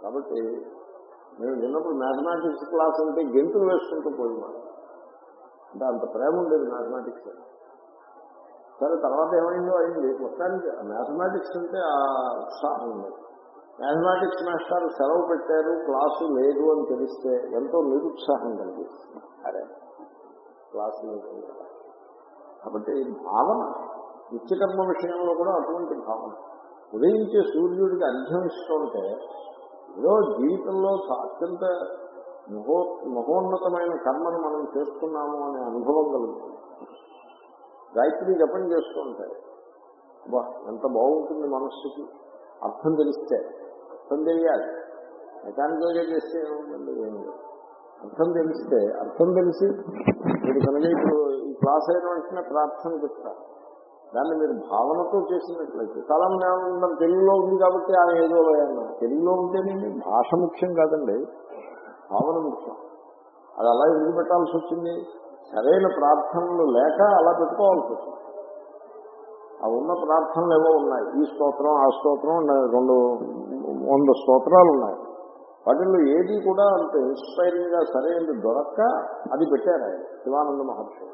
కాబట్టి మేము చిన్నప్పుడు మ్యాథమెటిక్స్ క్లాస్ అంటే గెంతులు వేసుకుంటూ పోయేవాడు అంటే అంత ప్రేమ ఉండేది మ్యాథమెటిక్స్ సరే తర్వాత ఏమైందో అయింది మొత్తానికి మ్యాథమెటిక్స్ అంటే ఆ ఉత్సాహం ఉంది మ్యాథమెటిక్స్ మాస్టర్ సెలవు పెట్టారు క్లాసు లేదు అని తెలిస్తే ఎంతో నిరుత్సాహం కలిగిస్తుంది అరే క్లాసు లేదు కదా. కాబట్టి భావన నిత్యకర్మ విషయంలో కూడా అటువంటి భావన ఉదయించే సూర్యుడికి అర్ఘ్యం ఇస్తుంటే ఏదో జీవితంలో అత్యంత మహో మహోన్నతమైన కర్మను మనం చేస్తున్నాము అనే అనుభవం కలుగుతుంది గాయత్రి జపం చేస్తూ ఉంటాయి బా ఎంత బాగుంటుంది మనస్సుకి అర్థం తెలిస్తే అర్థం తెలియాలి మెకానికల్గా చేస్తే ఏముందండి ఏం లేదు అర్థం తెలిస్తే అర్థం తెలిసి మీరు కనుక ఇప్పుడు ఈ క్లాస్ అయిన వెంటనే ప్రార్థన చెప్తారు దాన్ని మీరు భావనతో చేసినట్లయితే చాలా మంది ఏమనుకుంటారు తెలుగులో ఉంది కాబట్టి ఆయన ఏదో అన్నారు తెలుగులో ఉంటేనండి భాష ముఖ్యం కాదండి భావన ముఖ్యం అది అలా ఎందుకు పెట్టాల్సి వచ్చింది సరైన ప్రార్థనలు లేక అలా పెట్టుకోవాల్సి వచ్చింది ఆ ఉన్న ప్రార్థనలు ఏవో ఉన్నాయి ఈ స్తోత్రం ఆ స్తోత్రం ఉన్నాయి. రెండు వంద స్తోత్రాలు ఉన్నాయి వాటిల్లో ఏది కూడా అంత ఇన్స్పైరింగ్ గా సరైనది దొరక్క అది పెట్టారు ఆయన శివానంద మహర్షి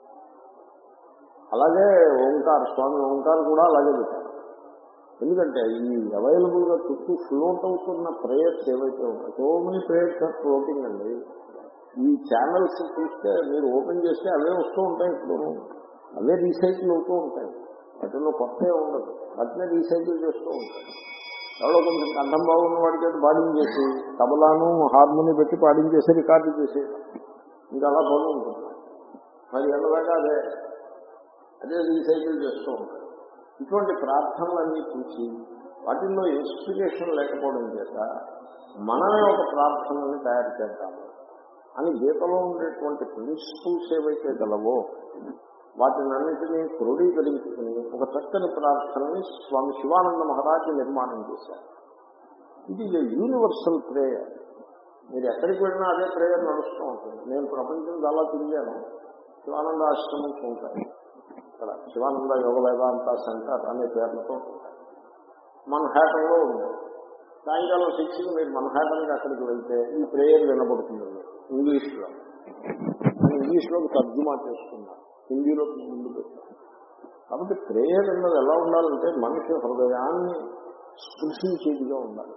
అలాగే ఓంకార్ స్వామి ఓంకార్ కూడా అలాగే పెట్టారు ఎందుకంటే ఈ అవైలబుల్ గా చుట్టూ ఫ్లోట్ అవుతున్న ప్రేయర్స్ ఏవైతే ఉన్నాయో so many prayers are floating అండి ఈ ఛానల్స్ చూస్తే మీరు ఓపెన్ చేస్తే అవే వస్తూ ఉంటాయి ఇప్పుడు అవే రీసైకిల్ అవుతూ ఉంటాయి వాటిలో కొత్త ఉండదు వాటినే రీసైకిల్ చేస్తూ ఉంటాయి ఎవరో కొంచెం కంఠం బాగున్న వాడికి అయితే పాడించేసి తబలాను హార్మోని పెట్టి పాడించేసి రికార్డు చేసి ఇంకా అలా పని ఉంటుంది పది ఏళ్ళ దాకా అదే అదే రీసైకిల్ చేస్తూ ఉంటాయి ఇటువంటి ప్రార్థనలన్నీ చూసి వాటిల్లో ఇన్స్పిరేషన్ లేకపోవడం చేత మనమే ఒక ప్రార్థనని తయారు చేద్దాము అని గీతలో ఉండేటువంటి ప్రిన్సిపల్స్ ఏవైతే గలవో వాటినన్నింటినీ క్రోడీకరించుకుని ఒక చక్కని ప్రార్థనని స్వామి శివానంద మహారాజు నిర్మాణం చేశారు ఇది యూనివర్సల్ ప్రేయర్ మీరు ఎక్కడికి వెళ్ళినా అదే ప్రేయర్ నడుస్తూ ఉంటుంది నేను ప్రపంచం చాలా తిరిగాను శివానంద ఆశ్రమం ఉంటాయి ఇక్కడ శివానంద యోగ వేదాంత సెంటర్ అనే పేర్లతో ఉంటాయి మన్హాటంలో ఉంది సాయంకాలం సిక్స్కి మీరు మన్హాటన్కి అక్కడికి వెళ్తే ఈ ప్రేయర్ వినబడుతుంది ఇంగ్లీష్లో ఇంగ్లీష్లోకి తర్జుమా చేసుకున్నారు హిందీలో ముందు పెట్టారు కాబట్టి ప్రేయర్ అన్నది ఎలా ఉండాలంటే మనిషి హృదయాన్ని స్పృశించేదిగా ఉండాలి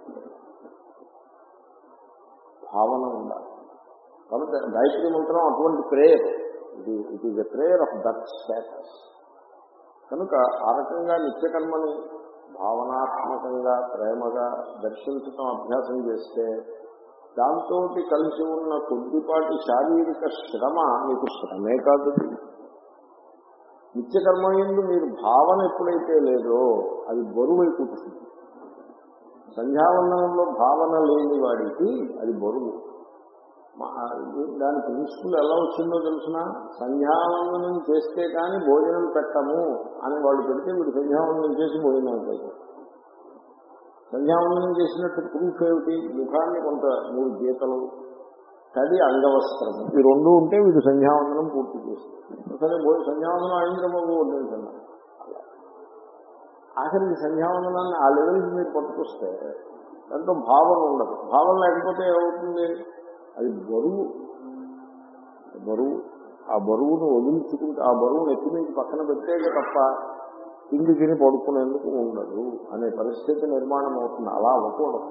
భావన ఉండాలి కాబట్టి గాయత్రి మంత్రం అటువంటి ప్రేయర్ ఇది it is a prayer of that status కనుక ఆ రకంగా నిత్యకర్మని భావనాత్మకంగా ప్రేమగా దర్శించడం అభ్యాసం చేస్తే దాంతో కలిసి ఉన్న కొద్దిపాటి శారీరక శ్రమ మీకు శ్రమే కాదు నిత్యకర్మ ఎందు మీరు భావన ఎప్పుడైతే లేదో అది బరువు అయిపోతుంది సంధ్యావందనంలో భావన లేని వాడికి అది బరువు మా- దాని ప్రిన్సిపల్ ఎలా వచ్చిందో తెలిసిన సంధ్యావందనం చేస్తే కానీ భోజనం పెట్టము అని వాళ్ళు పెడితే వీడు సంధ్యావందనం చేసి భోజనం పెట్టారు సంధ్యావందనం చేసినట్టు ప్రూఫ్ ఏమిటి ముఖాన్ని కొంత మూడు గీతలు తది అంగవస్త్రం ఈ రెండు ఉంటే వీడు సంధ్యావందనం పూర్తి చేస్తుంది సరే భోజ సంధ్యావందనం అయింద్రబాబు వడ్డించన్నారు అలా ఆఖరికి సంధ్యావందనాన్ని ఆ లెవెల్కి మీరు పట్టుకొస్తే దాంట్లో భావన ఉండదు భావన లేకపోతే ఏమవుతుంది అది బరువు బరువు ఆ బరువును వదిలించుకుంటే ఆ బరువును ఎత్తి మీద పక్కన పెట్టేది తప్ప తిండి తిని పడుకునేందుకు ఉండదు అనే పరిస్థితి నిర్మాణం అవుతుంది అలా అవ్వకూడదు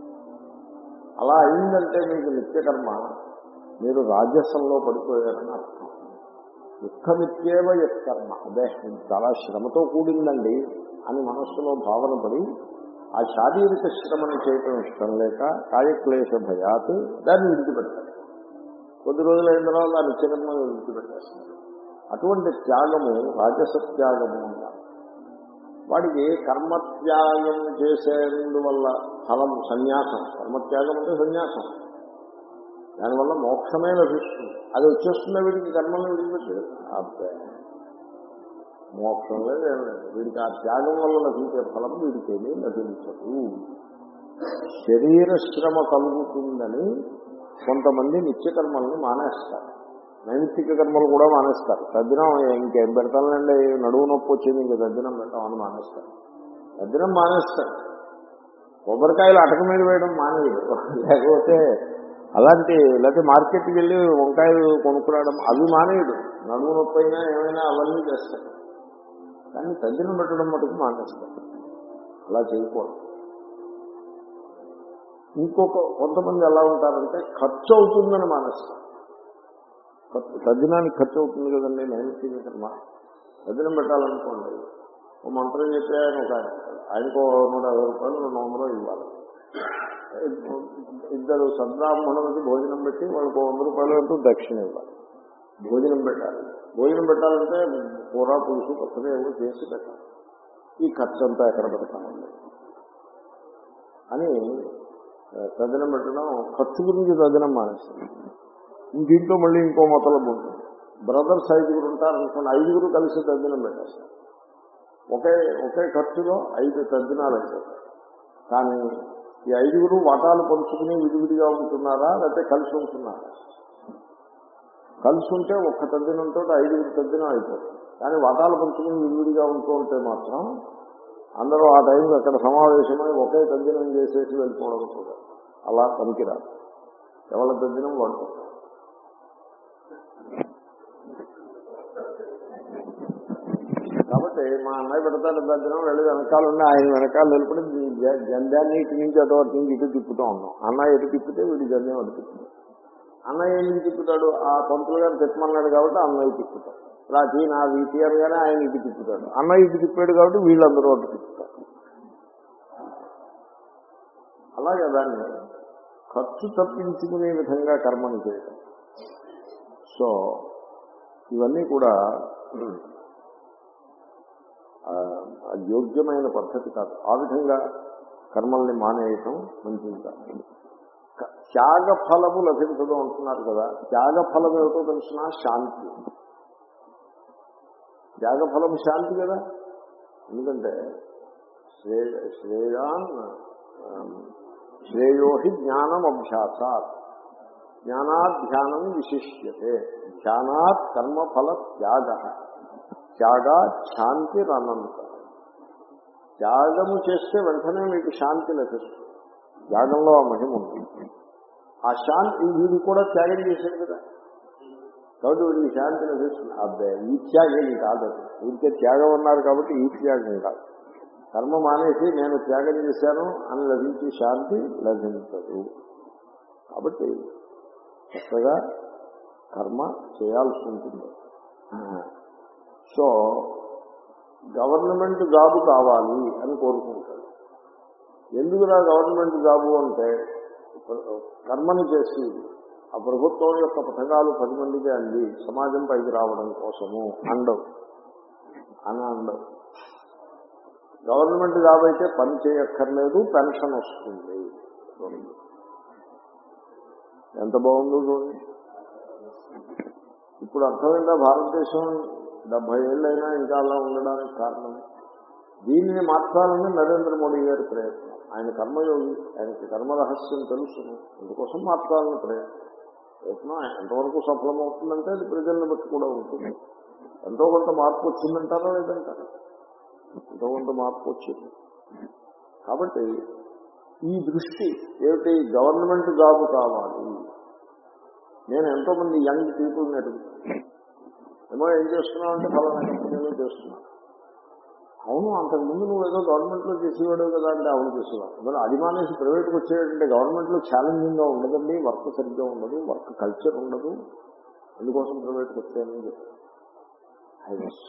అలా అయిందంటే మీకు నిత్యకర్మ మీరు రాజస్వంలో పడిపోయారని అర్థం దుఃఖమిత్యేవ యత్కర్మ అదే ఇది చాలా శ్రమతో కూడిందండి అని మనస్సులో భావన పడి ఆ శారీరక శ్రమను చేయటం ఇష్టం లేక కాయక్లేశ భయాత్ దాన్ని విడిచిపెడతారు కొద్ది రోజులు అయిన తర్వాత ఆ నిత్యకర్మ విడిచిపెట్టేస్తారు అటువంటి త్యాగము రాజస త్యాగము అన్నారు వాడికి కర్మత్యాగం చేసేందువల్ల ఫలం సన్యాసం కర్మత్యాగం అంటే సన్యాసం దానివల్ల మోక్షమే లభిస్తుంది అది వచ్చేస్తున్న వీడికి కర్మను విడిచిపెట్టాడు అబ్బాయి మోక్షం లేదు ఏం లేదు వీడికి ఆ త్యాగం వల్ల లభించే ఫలం వీడికి ఏమీ లభించదు శరీర శ్రమ కలుగుతుందని కొంతమంది నిత్యకర్మల్ని మానేస్తారు నైమిత్తిక కర్మలు కూడా మానేస్తారు తద్దినం ఇంకేం పెడతానండి నడువు నొప్పి వచ్చింది ఇంకా తద్దినం పెట్టామని మానేస్తారు తద్దినం మానేస్తారు కొబ్బరికాయలు అటక మీద వేయడం మానేయడు లేకపోతే అలాంటి లేకపోతే మార్కెట్కి వెళ్ళి వంకాయలు కొనుక్కురావడం అవి మానేయడు నడుము నొప్పి అయినా ఏమైనా అవన్నీ చేస్తాడు కానీ తద్దినం పెట్టడం మటుకు మానేస్తాడు అలా చేయకూడదు ఇంకొక కొంతమంది ఎలా ఉంటారంటే ఖర్చు అవుతుందని మానేస్తారు ఖర్చు తద్దినానికి ఖర్చు అవుతుంది కదండి నైమిత్తిక కర్మ తద్దినం పెట్టాలనుకోండి ఓ మంత్రం చెప్పి ఆయన ఒక ఆయనకు నూట యాభై రూపాయలు రెండు వందలు ఇవ్వాలి ఇద్దరు సద్బ్రాహ్మణులకి భోజనం పెట్టి వాళ్ళకి వంద రూపాయలు అంటూ దక్షిణ ఇవ్వాలి భోజనం పెట్టాలి భోజనం పెట్టాలంటే కూర పులుసు పచ్చడి ఏవో చేసి పెట్టాలి ఈ ఖర్చు అంతా ఎక్కడ పెడతామండి అని తదినం పెట్టడం ఖర్చు గురించి తదినం మానేస్తుంది దీంట్లో మళ్ళీ ఇంకో మతలబు ఉంటుంది బ్రదర్స్ ఐదుగురు ఉంటారనుకోండి ఐదుగురు కలిసి తద్దినం పెట్టేస్తారు ఒకే ఒకే ఖర్చులో ఐదు తద్దినాలు అయిపోతాయి కానీ ఈ ఐదుగురు వాటాలు పంచుకుని విడివిడిగా ఉంటున్నారా లేకపోతే కలిసి ఉంటున్నారా కలిసి ఉంటే ఒక్క తద్దినంతో ఐదుగురు తద్దినం అయిపోతుంది కానీ వాటాలు పంచుకుని విడివిడిగా ఉంటూ ఉంటే మాత్రం అందరూ ఆ టైంలో అక్కడ సమావేశమై ఒకే తద్దినం చేసేసి వెళ్ళిపోవడం కూడా అలా పనికిరాదు ఎవరి తద్దినం వాడుకుంటారు కాబట్టి మా అన్నయ్య పెడతాడు తద్దినం వెళ్ళి వెనకాల ఉండి ఆయన వెనకాల నిలబడి జంధ్యాన్ని ఇటు నుంచి అటు అటు నుంచి ఇటు తిప్పుతూ ఉన్నాం అన్నయ్య ఎటు తిప్పితే వీడి జంధ్యం అటు తిప్పుతాడు అన్నయ్య ఎందుకు తిప్పుతాడు ఆ పంతులు గారు తిప్పమన్నాడు కాబట్టి అన్నయ్య తిప్పుతాడు రాజీ నా వీటి అనగానే ఆయన ఇటు తిప్పుతాడు అన్నయ్య ఇటు తిప్పాడు కాబట్టి వీళ్ళందరూ అటు తిప్పుతారు అలాగే దాన్ని ఖర్చు తప్పించుకునే విధంగా కర్మని చేయడం సో ఇవన్నీ కూడా యోగ్యమైన పద్ధతి కాదు ఆ విధంగా కర్మల్ని మానేయటం మంచిది కాదు త్యాగ ఫలము లభించదు అంటున్నారు కదా త్యాగ ఫలం ఏమిటో తెలిసిన శాంతి త్యాగ ఫలం శాంతి కదా ఎందుకంటే శ్రే శ్రేయాన్ శ్రేయోహి జ్ఞానం అభ్యాసాత్ జ్ఞానాత్ ధ్యానం విశిష్యతే ధ్యానాత్ కర్మఫల త్యాగ త్యాగా శాంతి అనంతం త్యాగము చేస్తే వెంటనే మీకు శాంతి లభిస్తుంది త్యాగంలో ఆ మహిమ ఉంది ఆ శాంతి వీడు కూడా త్యాగం చేశాడు కదా కాబట్టి వీడికి శాంతి లభిస్తుంది అబ్బాయి ఈ త్యాగం కాదు వీడికే త్యాగం ఉన్నారు కాబట్టి ఈ త్యాగం కాదు కర్మ మానేసి నేను త్యాగం చేశాను అని లభించే శాంతి లభించదు కాబట్టి చక్కగా కర్మ చేయాల్సి ఉంటుంది సో గవర్నమెంట్ జాబు కావాలి అని కోరుకుంటాడు ఎందుకురా గవర్నమెంట్ జాబు అంటే కర్మని చేసి ఆ ప్రభుత్వం యొక్క పథకాలు పది మందికి అంది సమాజం పైకి రావడం కోసము అండవు అని అండవు గవర్నమెంట్ జాబ్ అయితే పని చేయక్కర్లేదు పెన్షన్ వస్తుంది ఎంత బాగుందో చూడండి ఇప్పుడు అర్థమైందా భారతదేశం డెబ్బై ఏళ్ళైనా ఇంకా అలా ఉండడానికి కారణం దీనిని మార్చాలని నరేంద్ర మోడీ గారి ప్రయత్నం ఆయన కర్మయోగి ఆయనకి కర్మ రహస్యం తెలుసును అందుకోసం మార్చాలని ప్రయత్నం ప్రయత్నం ఎంతవరకు సఫలమవుతుందంటే అది ప్రజలను బట్టి కూడా ఉంటుంది ఎంతో కొంత మార్పు వచ్చిందంటారా లేదంటారా ఎంతో కొంత మార్పు వచ్చింది కాబట్టి ఈ దృష్టి ఏమిటి గవర్నమెంట్ జాబ్ కావాలి నేను ఎంతో మంది యంగ్ పీపుల్ని అడుగుతాను ఏమో ఏం చేస్తున్నావు అంటే ఫలానా కంపెనీలో చేస్తున్నాను అవును అంతకుముందు నువ్వు ఏదో గవర్నమెంట్లో చేసేవాడు కదా అంటే అవును చేసేవాడు మరి అది మానేసి ప్రైవేట్కి వచ్చేటంటే గవర్నమెంట్లో ఛాలెంజింగ్గా ఉండదండి వర్క్ సరిగ్గా ఉండదు వర్క్ కల్చర్ ఉండదు అందుకోసం ప్రైవేట్కి వచ్చానని చెప్పాను ఐ వాస్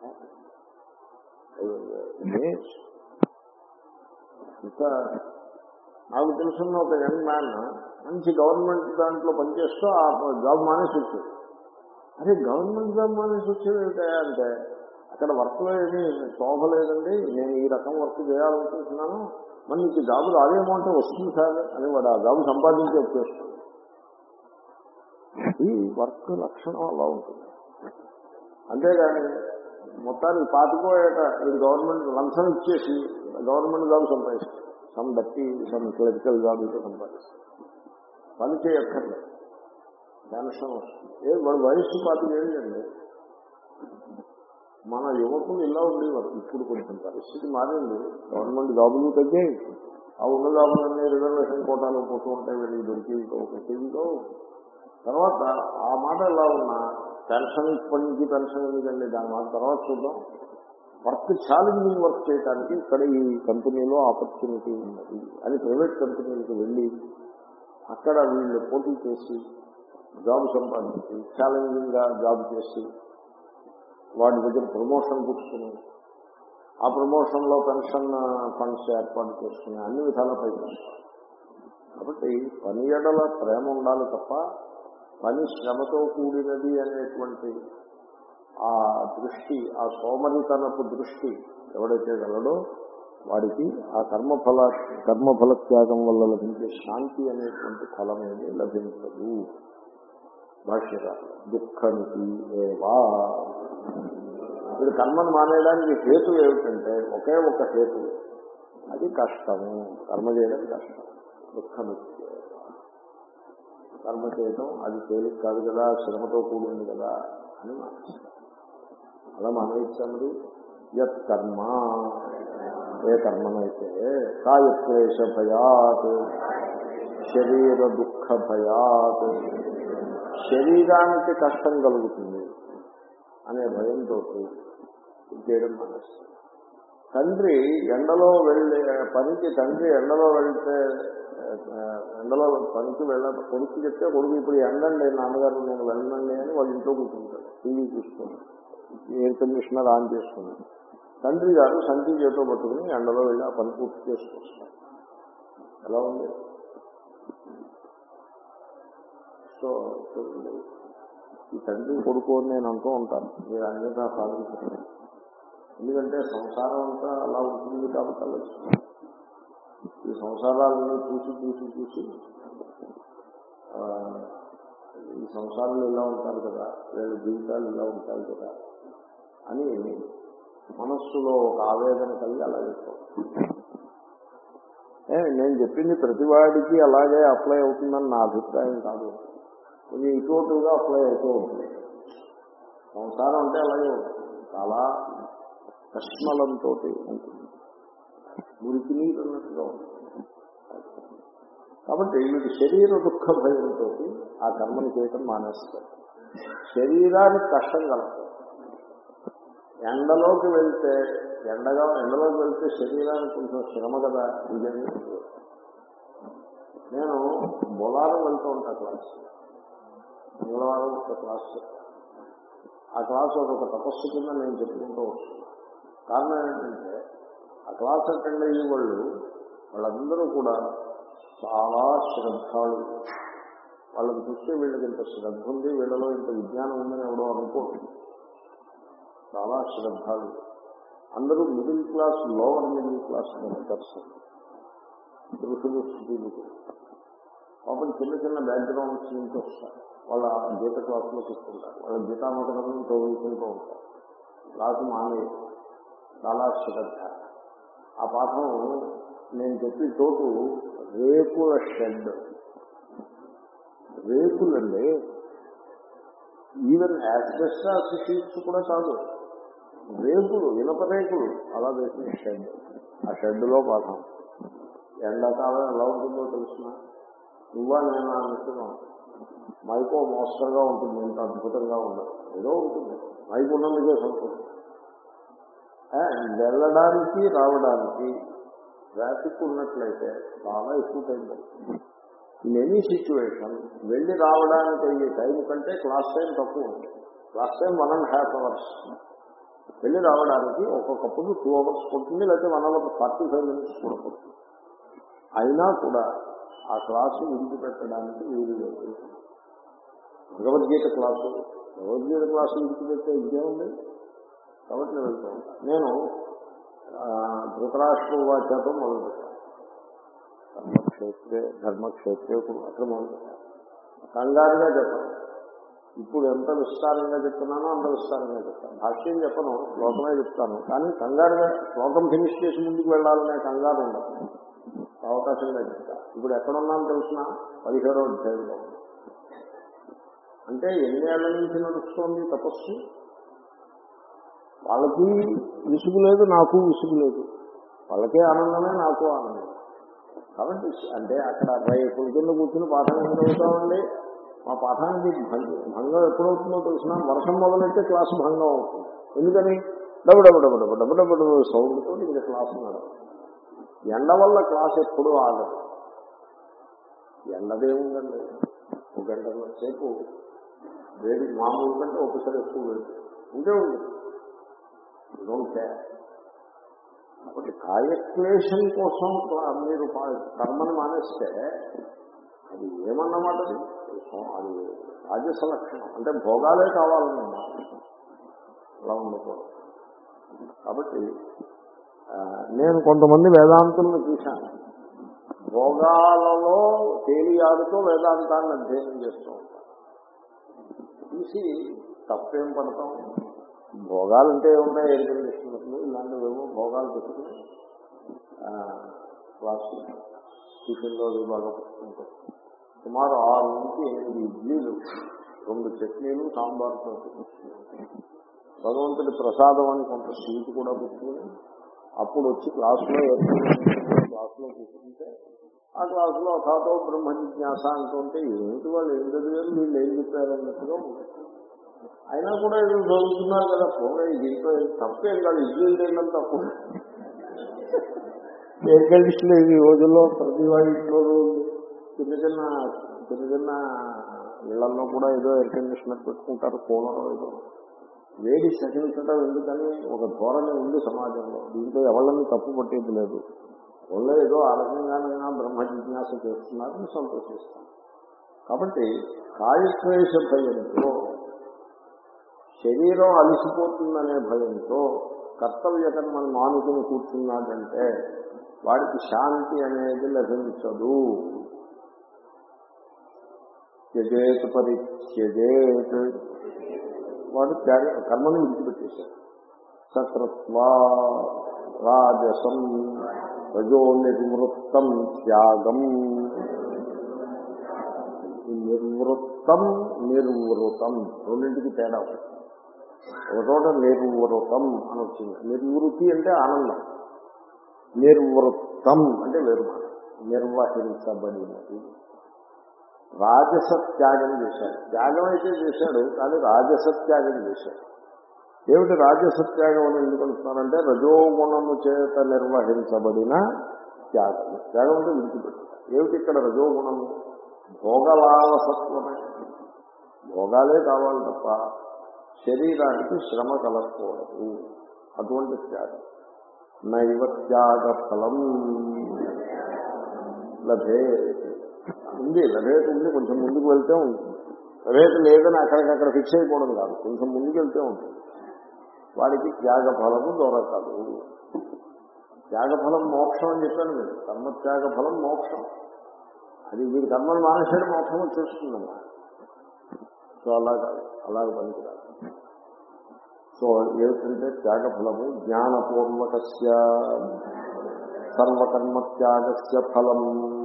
ఇంకా నాకు తెలుసున్న ఒక యంగ్ మ్యాన్ మంచి గవర్నమెంట్ దాంట్లో పనిచేస్తూ ఆ జాబ్ మానేసి వచ్చాడు అరే గవర్నమెంట్ జాబ్ మానేసి వచ్చేది ఏమిటా అంటే అక్కడ వర్క్లో ఏమీ శోభ లేదండి నేను ఈ రకం వర్క్ చేయాలనుకుంటున్నాను మరి నీకు జాబు రాదేమో అంటే వస్తుంది సార్ అని వాడు ఆ జాబు సంపాదించి వచ్చేస్తాడు ఈ వర్క్ లక్షణం అలా ఉంటుంది అంతేగాని మొత్తానికి పాతిపోయాక వీడు గవర్నమెంట్ లంచం ఇచ్చేసి గవర్నమెంట్ జాబ్ సంపాదిస్తాడు సమ్ బట్టి సమ్ క్లరికల్ జాబ్ ఇటు సంపాదిస్తాడు పని చేయక్కర్లేదు పెన్షన్ వస్తుంది ఏ వాడు వయస్సు పాతికేళ్ళండి మన యువకులు ఇలా ఉండేవారు ఇప్పుడు కొంచెం పరిస్థితి మారింది గవర్నమెంట్ జాబులు తగ్గాయి ఆ ఉన్న జాబులన్నీ రిజర్వేషన్ కోటాలు పోతూ ఉంటాయి వీళ్ళకి దొరికిందో ఒకటిందో తర్వాత ఆ మాట ఎలా ఉన్నా పెన్షన్ ఇప్పటి నుంచి పెన్షన్ ఎందుకండి దాని మాట తర్వాత చూద్దాం వర్క్ ఛాలెంజింగ్ వర్క్ చేయడానికి ఇక్కడ ఈ కంపెనీలో ఆపర్చునిటీ ఉన్నది అని ప్రైవేట్ కంపెనీలకు వెళ్ళి అక్కడ వీళ్ళు పోటీ చేసి జాబ్ సంపాదించి ఛాలెంజింగ్ గా జాబ్ చేసి వాటి దగ్గర ప్రమోషన్ పుచ్చుకుని ఆ ప్రమోషన్ లో పెన్షన్ ఫండ్స్ ఏర్పాటు చేసుకుని అన్ని విధాల పైకి కాబట్టి పని ఎడల ప్రేమ ఉండాలి తప్ప పని శ్రమతో కూడినది అనేటువంటి ఆ దృష్టి ఆ సోమరితనపు దృష్టి ఎవడైతే గలడో వాడికి ఆ కర్మఫల కర్మఫల త్యాగం వల్ల లభించే శాంతి అనేటువంటి ఫలమేమి లభించదు భాష్యకారు దుఃఖమితి ఏవా ఇప్పుడు కర్మను మానేయడానికి హేతు ఏమిటంటే ఒకే ఒక హేతు అది కష్టము కర్మ చేయడం కష్టం దుఃఖమితి కర్మ చేయడం అది తేలిక కాదు కదా శ్రమతో కూడింది కదా అని మానేస్తాం అలా మానేయించామది యత్ కర్మ ఏ కర్మనైతే కాయక్లేశ భయాత్ శరీర దుఃఖ భయాత్ శరీరానికి కష్టం కలుగుతుంది అనే భయంతో చేయడం మానేస్తాం తండ్రి ఎండలో వెళ్ళే పనికి తండ్రి ఎండలో వెళ్తే ఆ, ఎండలో పనికి వెళ్ళ కొడుకు చెప్తే కొడుకు ఇప్పుడు ఎండండి నాన్నగారు నేను వెళ్ళనండి అని వాళ్ళ ఇంట్లో కూర్చుంటాడు టీవీ చూసుకొని ఎయిర్ కండిషనర్ ఆన్ చేసుకుని తండ్రి గారు సంచి చేతితో పట్టుకుని ఎండలో వెళ్ళి ఆ పని పూర్తి చేసుకొస్తారు ఎలా ఉంది సో చూడండి, ఈ తండ్రి కొడుకు అని నేను అంటూ ఉంటాను మీరు అన్నిగా సాధించారు ఎందుకంటే సంసారం అంతా అలా ఉంటుంది కాబట్టి అలా చేస్తారు. ఈ సంసారాలను చూసి చూసి చూసి ఆ, ఈ సంసారంలో ఇలా ఉంటారు కదా వీళ్ళ జీవితాలు ఇలా ఉంటాయి కదా అని మనస్సులో ఒక ఆవేదన కలిగి అలా చెప్తాం ఏ, నేను చెప్పింది ప్రతివాడికి అలాగే అప్లై అవుతుందని నా అభిప్రాయం కాదు కొంచెం ఇటువంటిగా అప్లై అవుతూ ఉంటుంది సంసారం అంటే అలాగే ఉంటుంది చాలా కష్మలంతో ఉంటుంది మురికి నీరు అన్నట్టుగా ఉంటుంది కాబట్టి వీటి శరీర దుఃఖ భయంతో ఆ కర్మను చేయటం మానేస్తారు శరీరానికి కష్టం కలగదు ఎండలోకి వెళ్తే ఎండగా ఎండలోకి వెళ్తే శరీరానికి కొంచెం శ్రమ కదా ఇదని నేను బుధవారం వెళ్తూ ఉంటా క్లాస్ మంగళవారం ఒక క్లాస్ చెప్తాను. ఆ క్లాస్ ఒక తపస్సు కింద నేను చెప్పుకుంటూ వస్తున్నాను కారణం ఏంటంటే ఆ క్లాస్ అటెండ్ అయ్యే వాళ్ళు వాళ్ళందరూ కూడా చాలా శ్రద్ధాలు వాళ్ళని చూస్తే వీళ్ళకి ఇంత శ్రద్ధ ఉంది వీళ్ళలో ఇంత విజ్ఞానం ఉందని ఎవడో అనుకోరు చాలా శ్రద్ధాలు అందరూ middle class lower middle class person పురుషులు స్త్రీలు పాపం చిన్న చిన్న బ్యాక్గ్రౌండ్స్ నుంచి వస్తారు వాళ్ళ గీత క్లాసులో చెప్తుంటారు వాళ్ళ గీతామకరం చదువుకుంటూ ఉంటారు క్లాసు మానే చాలా శ్రద్ధ ఆ పాఠం నేను చెప్పి చోటు రేకుల షెడ్ రేకులండి ఈవెన్ యాక్సెస్ షీట్స్ కూడా కాదు రేకులు ఇనప రేకులు అలా వేసిన షెడ్ ఆ షెడ్లో పాఠం ఎండాకాలం ఎలా ఉంటుందో తెలుసిన నువ్వా నేను అనుకున్నాం మైకో మోస్తరుగా ఉంటుంది ఎంత అద్భుతంగా ఉండదు ఏదో ఉంటుంది మైకు ఉన్నందుకే సంతోషం ఆ, వెళ్ళడానికి రావడానికి ట్రాఫిక్ ఉన్నట్లయితే చాలా ఎక్కువ టైం పడుతుంది ఇన్ ఎనీ సిచ్యువేషన్ వెళ్ళి రావడానికి అయ్యే టైం కంటే క్లాస్ టైం తక్కువ ఉంటుంది class time one and half hours వెళ్ళి రావడానికి ఒక్కొక్కప్పుడు టూ అవర్స్ పడుతుంది లేకపోతే one hour forty five minutes కూడా పడుతుంది అయినా కూడా ఆ క్లాసు విడిచిపెట్టడానికి వీలు లేదు భగవద్గీత క్లాసు భగవద్గీత క్లాసు విడిచిపెట్టే ఇంకేముంది కాబట్టి నేను వెళ్తూ ఉంటాను నేను ఆ, ధృతరాష్ట్ర వాచ్యతో మొదలుపెట్టాను ధర్మక్షేత్రే ధర్మక్షేత్రే అక్కడ మొదలుపెట్టాను కంగారుగా చెప్పను ఇప్పుడు ఎంత విస్తారంగా చెప్తున్నానో అంత విస్తారంగా చెప్తాను భాష్యం చెప్పను శ్లోకమే చెప్తాను కానీ కంగారుగా శ్లోకం ఫినిష్ చేసి ముందుకు వెళ్ళాలనే కంగారు ఉండదు అవకాశంగా చెప్తా ఇప్పుడు ఎక్కడున్నాను తెలిసిన పదిహేడో అధ్యాయంలో అంటే ఎన్ని ఏళ్ల నుంచి నడుస్తోంది తపస్సు వాళ్ళకి విసుగు లేదు నాకు విసుగు లేదు వాళ్ళకే ఆనందమే నాకు ఆనందం కాబట్టి అంటే అక్కడ రైతుల కింద కూర్చుని పాఠం ఎందుకు అవుతామండి మా పాఠానికి భంగ- భంగం ఎప్పుడవుతుందో తెలిసిన వర్షం మొదలైతే క్లాసు భంగం అవుతుంది ఎందుకని డబ్బు డబ్బు డబ్బు డబ్బు డబ్బు డబ్బు డబ్బు సౌండ్తో ఇంకా క్లాసు నడవదు ఎండ వల్ల క్లాస్ ఎప్పుడూ ఆగదు ఎండదేముందండి ఒక గంట సేపు వేడి మామూలు కంటే ఒకసారి ఎక్కువ వేడి ఉంటే ఉంది డోంట్ కేర్ కాబట్టి కాయక్లేషన్ కోసం మీరు కర్మని మానేస్తే అది ఏమన్నమాట అది అది రాజస లక్షణం అంటే భోగాలే కావాలన్నమాట అలా ఉండకూడదు కాబట్టి ఆ, నేను కొంతమంది వేదాంతులను చూశాను భోగాలలో తేలియాడుతూ వేదాంతాన్ని అధ్యయనం చేస్తూ ఉంటాను చూసి తప్పేం పడతాం భోగాలంటే ఏమున్నాయి ఎయిర్ కండిషనర్లు ఇలాంటివేమో భోగాలు పెట్టుకుని ఆ, క్లాసు టిఫిన్లో అవి బాగా పెట్టుకుంటాం సుమారు ఆరు నుంచి ఎనిమిది ఇడ్లీలు రెండు చట్నీలు సాంబార్తో భగవంతుడి ప్రసాదం అని కొంత స్వీట్ కూడా పెట్టుకుని అప్పుడు వచ్చి క్లాసులో ఏర్పడిన క్లాసులో కూర్చుంటే ఆ క్లాసులో అథాతో బ్రహ్మ జిజ్ఞాస అంటుంటే ఏమిటి వాళ్ళు ఏం చదివారు వీళ్ళు ఏం చెప్పారు అన్నట్టుగా ఉంటుంది అయినా కూడా ఏదో చదువుతున్నారు కదా పోనీ దీంట్లో ఏం తప్పేం కాదు ఇల్లు తినడం తప్పు ఎయిర్ కండిషనర్ ఈ రోజుల్లో ప్రతి వాడి ఇంట్లో ఉంది. చిన్న చిన్న చిన్న చిన్న ఇళ్లలో కూడా ఏదో ఎయిర్ కండిషనర్ పెట్టుకుంటారు కూలర్ ఏదో వేడి సహించడం ఎందుకని ఒక ధోరణి ఉంది సమాజంలో దీంట్లో ఎవళ్ళని తప్పు పట్టేది లేదు వాళ్ళ ఏదో ఆ రకంగానైనా బ్రహ్మ జిజ్ఞాస చేస్తున్నారని సంతోషిస్తాం కాబట్టి కాయక్లేశ భయంతో శరీరం అలసిపోతుందనే భయంతో కర్తవ్య కర్మను మానుకుని కూర్చున్నాడంటే వాడికి శాంతి అనేది లభించదు త్యజేత్ పరిత్యజేత్ వాడు త్యాగ కర్మను విడిచిపెట్టేశాడు సకృత్వ రాజసం రజో నిర్వృత్తం త్యాగం ఈ నిర్వృత్తం నిర్వృతం రెండింటికి తేడా ఉంది. ఒక చోట నిర్వృతం అని వచ్చింది నిర్వృతి అంటే ఆనందం నిర్వృత్తం అంటే వేరు నిర్వహించబడినది రాజస త్యాగం చేశాడు త్యాగం అయితే చేశాడు కానీ రాజస త్యాగం చేశాడు ఏమిటి రాజస త్యాగం అని ఎందుకు అంటున్నారంటే రజోగుణము చేత నిర్వహించబడిన త్యాగం త్యాగం అంటే విడిచిపెట్టాడు ఏమిటి ఇక్కడ రజోగుణము భోగలాలసత్వమే భోగాలే కావాలి తప్ప శరీరానికి శ్రమ కలగకూడదు అటువంటి త్యాగం నైవ త్యాగ ఫలం లభే ఉంది లభేట్ ఉంది కొంచెం ముందుకు వెళ్తే ఉంటుంది లభేట్ లేదని అక్కడికక్కడ ఫిక్స్ అయిపోవడం కాదు కొంచెం ముందుకు వెళ్తే ఉంటుంది వాడికి త్యాగ ఫలము దొరకదు త్యాగఫలం మోక్షం అని చెప్పాను మీరు కర్మ త్యాగ ఫలం మోక్షం అది వీడి కర్మను మానేసాడు మోక్షం వచ్చేస్తుందమ్మా సో అలా కాదు అలాగ పనికిరాదు సో ఏమిటంటే త్యాగఫలము జ్ఞానపూర్వకస్య సర్వకర్మ త్యాగస్య ఫలం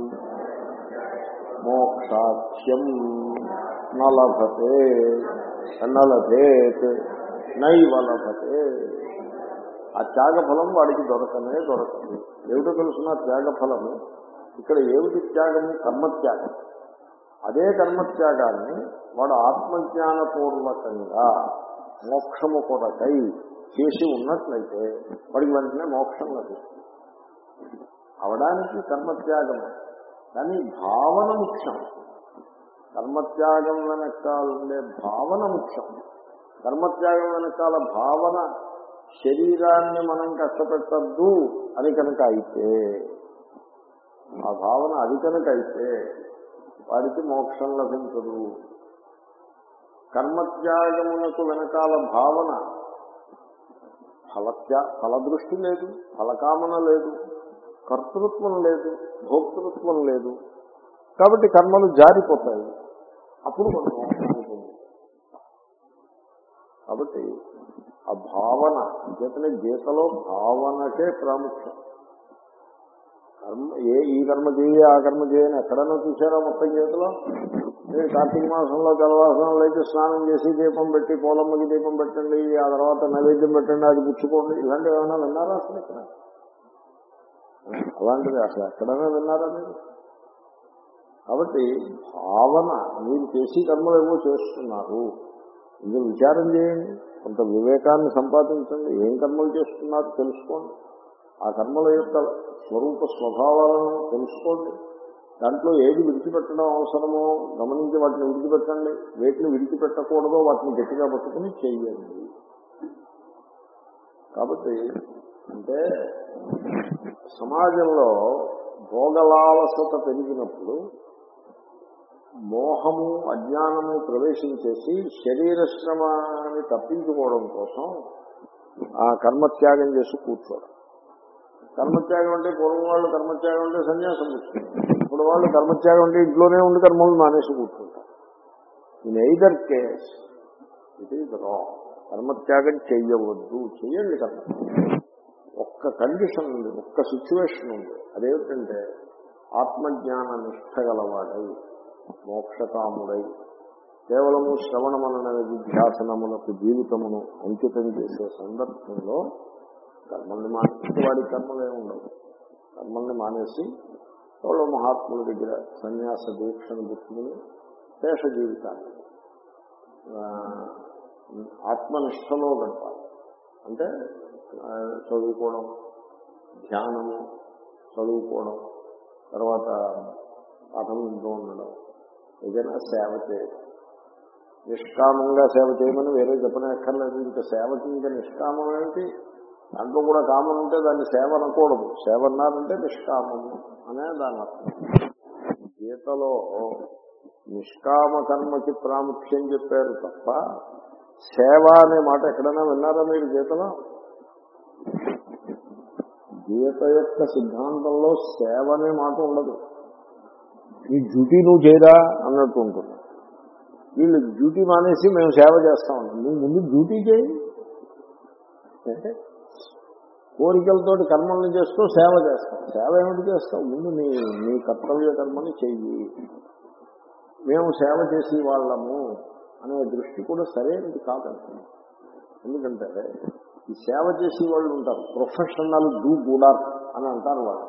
మోక్షాఖ్యం నలభతే నలభేత్ నైవ లభతే ఆ త్యాగఫలం వాడికి దొరకనే దొరకదు ఏమిటో తెలుసిన త్యాగఫలము ఇక్కడ ఏమిటి త్యాగము కర్మత్యాగం అదే కర్మత్యాగాన్ని వాడు ఆత్మజ్ఞానపూర్వకంగా మోక్షము కొరకై చేసి ఉన్నట్లయితే వాడికి వెంటనే మోక్షం లభిస్తుంది అవడానికి కర్మత్యాగం కానీ భావన ముఖ్యం కర్మత్యాగం వెనకాలండే భావన ముఖ్యం కర్మత్యాగం వెనకాల భావన శరీరాన్ని మనం కష్టపెట్టద్దు అని కనుక అయితే ఆ భావన అది కనుక అయితే వాడికి మోక్షం లభించదు కర్మత్యాగమునకు వెనకాల భావన ఫలత్యా ఫలదృష్టి లేదు ఫలకామన లేదు కర్తృత్వం లేదు భోక్తృత్వం లేదు కాబట్టి కర్మలు జారిపోతాయి అప్పుడు మనం మోక్షాన్ని పొందుతాం. కాబట్టి ఆ భావన గీతనే గీతలో భావనకే ప్రాముఖ్యం కర్మ ఏ ఈ కర్మ చేయి ఆ కర్మ చేయని ఎక్కడన్నా చూసారా మొత్తం గీతలో మీరు కార్తీక మాసంలో తెల్లవారుసంలో అయితే స్నానం చేసి దీపం పెట్టి పోలమ్మకి దీపం పెట్టండి ఆ తర్వాత నైవేద్యం పెట్టండి అది పుచ్చుకోండి ఇలాంటివి ఏమైనా విన్నారా అసలు ఇక్కడ అలాంటిది అసలు ఎక్కడైనా విన్నారా మీరు కాబట్టి భావన మీరు చేసి కర్మలు ఏవో చేస్తున్నారు ఇందులో విచారం చేయండి కొంత వివేకాన్ని సంపాదించండి ఏం కర్మలు చేస్తున్నారు తెలుసుకోండి ఆ కర్మల యొక్క స్వరూప స్వభావాలను తెలుసుకోండి దాంట్లో ఏది విడిచిపెట్టడం అవసరమో గమనించి వాటిని విడిచిపెట్టండి వేటిని విడిచిపెట్టకూడదో వాటిని గట్టిగా పట్టుకుని చెయ్యండి కాబట్టి అంటే సమాజంలో భోగలాలసత పెరిగినప్పుడు మోహము అజ్ఞానము ప్రవేశించేసి శరీర శ్రమని తప్పించుకోవడం కోసం ఆ కర్మత్యాగం చేసి కూర్చోవడం కర్మత్యాగం అంటే పూర్వం వాళ్ళు కర్మత్యాగం అంటే సన్యాసం పుచ్చుకుంటారు ఇప్పుడు వాళ్ళు కర్మత్యాగం అంటే ఇంట్లోనే ఉండి కర్మలు మానేసి కూర్చుంటారు in either case it is wrong కర్మత్యాగం చెయ్యవద్దు చెయ్యండి కర్మ ఒక్క కండిషన్ ఉంది ఒక్క సిచ్యువేషన్ ఉంది అదేమిటంటే ఆత్మజ్ఞాన నిష్ట గలవాడై మోక్షకాముడై కేవలము శ్రవణమన విధ్యాసనములకు జీవితమును అంకితం చేసే సందర్భంలో కర్మల్ని మానేసి వాడి కర్మలే ఉండవు కర్మల్ని మానేసి ఎవరో మహాత్ముల దగ్గర సన్యాస దీక్షను పుచ్చుకుని శేష జీవితాన్ని ఆ, ఆత్మనిష్టలో గడపాలి అంటే ఆ, చదువుకోవడం ధ్యానము చదువుకోవడం తర్వాత పాఠం వింటూ ఉండడం ఏదైనా సేవ చేయడం నిష్కామంగా సేవ చేయమని వేరే చెప్పనక్కర్లేదు ఇంకా సేవకి ఇంకా నిష్కామం ఏంటి దాంట్లో కూడా కామం ఉంటే దాన్ని సేవ అనకూడదు సేవ అన్నారంటే నిష్కామము అనే దాని అర్థం గీతలో నిష్కామ కర్మకి ప్రాముఖ్యం చెప్పారు తప్ప సేవ అనే మాట ఎక్కడైనా విన్నారా మీరు గీతలో గీత యొక్క సిద్ధాంతంలో సేవ అనే మాట ఉండదు ఈ డ్యూటీ నువ్వు చేయరా అన్నట్టు ఉంటుంది వీళ్ళు డ్యూటీ మానేసి మేము సేవ చేస్తాం నువ్వు ముందు డ్యూటీ చేయి అంటే కోరికలతోటి కర్మల్ని చేస్తూ సేవ చేస్తాం సేవ ఏమిటి చేస్తావు ముందు నీ నీ కర్తవ్య కర్మని చెయ్యి మేము సేవ చేసి వాళ్ళము అనే దృష్టి కూడా సరైనది కాదండి ఎందుకంటే ఈ సేవ చేసే వాళ్ళు ఉంటారు ప్రొఫెషనల్ డూ కూడా అని అంటారు వాళ్ళు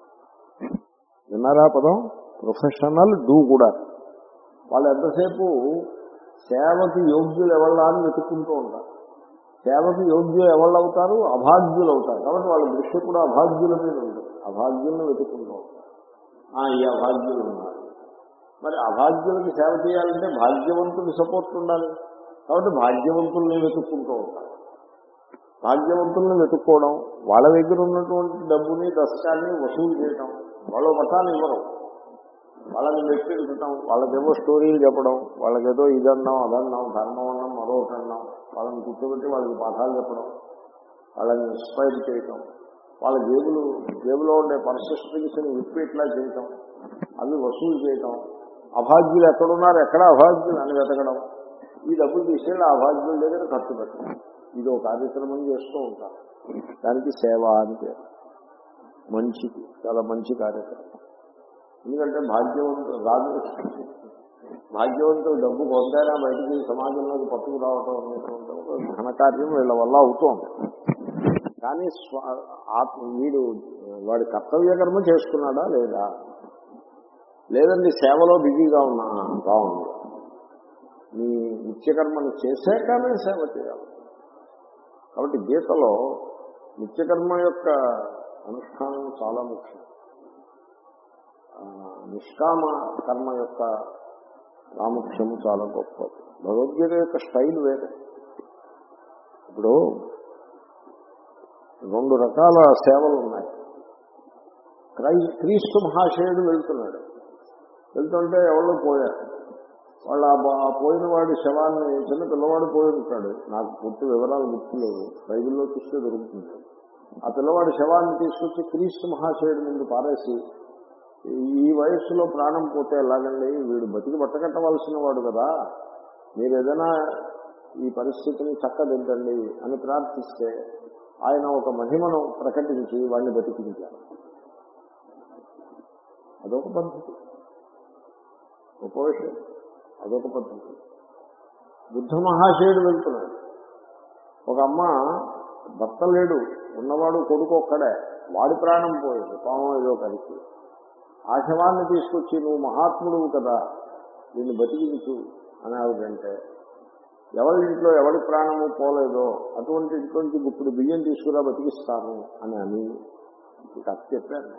విన్నారా పదం ప్రొఫెషనల్ డూ కూడా వాళ్ళు ఎంతసేపు సేవకి యోగ్యులు ఎవళ్ళ అని వెతుక్కుంటూ ఉంటారు సేవకి యోగ్యులు ఎవళ్ళు అవుతారు అభాగ్యులు అవుతారు కాబట్టి వాళ్ళ దృష్టి కూడా అభాగ్యుల మీద ఉంటుంది అభాగ్యులను వెతుక్కుంటూ ఉంటారు ఆ, ఈ అభాగ్యులు ఉన్నారు మరి అభాగ్యులకి సేవ చేయాలంటే భాగ్యవంతుడి సపోర్ట్ ఉండాలి కాబట్టి భాగ్యవంతుల్ని వెతుక్కుంటూ ఉంటారు భాగ్యవంతుల్ని వెతుక్కోవడం వాళ్ళ దగ్గర ఉన్నటువంటి డబ్బుని దశకాన్ని వసూలు చేయడం వాళ్ళు పట్టాలు ఇవ్వరు వాళ్ళని మెప్పించటం వాళ్ళకేమో స్టోరీలు చెప్పడం వాళ్ళకేదో ఇదన్నాం అదన్నాం ధర్మం అన్నాం మరొకటి అన్నాం వాళ్ళని కూర్చోబెట్టి వాళ్ళకి పాఠాలు చెప్పడం వాళ్ళని ఇన్స్పైర్ చేయటం వాళ్ళ జేబులు జేబులో ఉండే పర్సెస్టింగ్స్ని విప్పి ఇట్లా చేయటం అవి వసూలు చేయటం అభాగ్యులు ఎక్కడున్నారు ఎక్కడ అభాగ్యులు అని వెతకడం ఈ డబ్బులు తీసుకెళ్ళి ఆ అభాగ్యుల దగ్గర ఖర్చు పెట్టడం ఇది ఒక కార్యక్రమం చేస్తూ ఉంటారు దానికి సేవ అని పేరు మంచిది చాలా మంచి కార్యక్రమం ఎందుకంటే భాగ్యవంతులు రాజు భాగ్యవంతులు డబ్బు కొంతైనా బయటికి సమాజంలోకి పట్టుకురావటం అనేటువంటి ఒక ఘనకార్యం వీళ్ళ వల్ల అవుతోంది కానీ స్వ ఆత్మ వీడు వాడి కర్తవ్య కర్మ చేసుకున్నాడా లేదా లేదండి సేవలో బిజీగా ఉన్నా బాగుంది నీ నిత్యకర్మను చేశాకనే సేవ చేయాలి కాబట్టి గీతలో నిత్యకర్మ యొక్క అనుష్ఠానం చాలా ముఖ్యం ఆ, నిష్కామ కర్మ యొక్క ప్రాముఖ్యము చాలా గొప్పది భగవద్గీత యొక్క స్టైల్ వేరే ఇప్పుడు రెండు రకాల సేవలు ఉన్నాయి క్రై క్రీస్తు మహాశయుడు వెళ్తున్నాడు వెళ్తుంటే ఎవరో పోయారు వాళ్ళు ఆ బా- ఆ పోయిన వాడి శవాన్ని చిన్న పిల్లవాడు పోయి ఉంటాడు నాకు పూర్తి వివరాలు గుర్తులేవు బైబిల్లో చూస్తే దొరుకుతుంది ఆ పిల్లవాడి శవాన్ని తీసుకొచ్చి క్రీస్తు మహాశయుడి ముందు పారేసి ఈ వయస్సులో ప్రాణం పోతే ఎలాగండి వీడు బతికి బట్టకట్టవలసిన వాడు కదా మీరు ఏదైనా ఈ పరిస్థితిని చక్కదిద్దండి అని ప్రార్థిస్తే ఆయన ఒక మహిమను ప్రకటించి వాడిని బతికించారు అదొక పద్ధతి గొప్ప విషయం అదొక పద్ధతి బుద్ధ మహాశయుడు వెళ్తున్నాడు ఒక అమ్మ భర్త లేడు ఉన్నవాడు కొడుకు ఒక్కడే వాడి ప్రాణం పోయింది పాపం ఏదో కలిసి ఆ శవాన్ని తీసుకొచ్చి నువ్వు మహాత్ముడువు కదా దీన్ని బతికించు అని ఆవిడంటే ఎవరి ఇంట్లో ఎవరి ప్రాణము పోలేదో అటువంటి ఇంట్లోంచి గుప్పుడు బియ్యం తీసుకురా బతికిస్తాను అని అని కథ చెప్పాను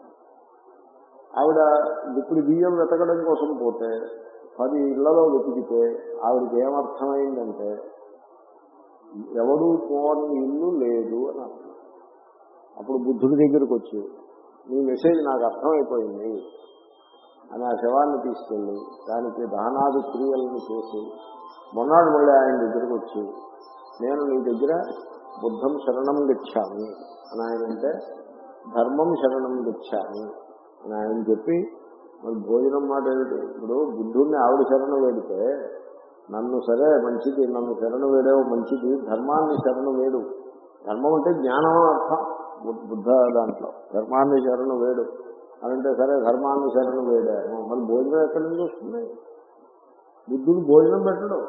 ఆవిడ గుప్పుడు బియ్యం వెతకడం కోసం పోతే పది ఇళ్లలో వెతికితే ఆవిడకి ఏమర్థమైందంటే ఎవడూ పోని ఇల్లు లేదు అని అర్థం అప్పుడు బుద్ధుడి దగ్గరికి వచ్చి నీ మెసేజ్ నాకు అర్థమైపోయింది అని ఆ శవాన్ని తీసుకెళ్ళి దానికి దహనాది క్రియలను చేసి మొన్నాడు మళ్ళీ ఆయన దగ్గరికి వచ్చి నేను నీ దగ్గర బుద్ధం శరణం గచ్చాను అని ఆయన అంటే ధర్మం శరణం గచ్చాను అని ఆయన చెప్పి మరి భోజనం మాట ఏమిటి ఇప్పుడు బుద్ధుడిని ఆవిడ శరణ వేడితే నన్ను సరే మంచిది నన్ను శరణ వేడేవో మంచిది ధర్మాన్ని శరణ వేడు ధర్మం అంటే జ్ఞానం అని అర్థం బు- బుద్ధ దాంట్లో ధర్మాన్ని శరణ వేడు అని అంటే సరే ధర్మాన్ని శరణ వేడాను మరి భోజనం ఎక్కడి నుంచి వస్తుంది బుద్ధుడు భోజనం పెట్టడు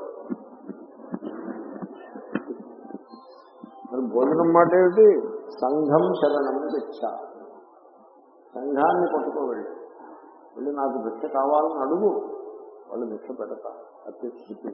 మరి భోజనం మాట ఏమిటి సంఘం శరణం తెచ్చ సంఘాన్ని పట్టుకోవెళ్ళి వెళ్ళి నాకు భిక్ష కావాలని అడుగు వాళ్ళు భిక్ష పెడతారు అత్యుత్తి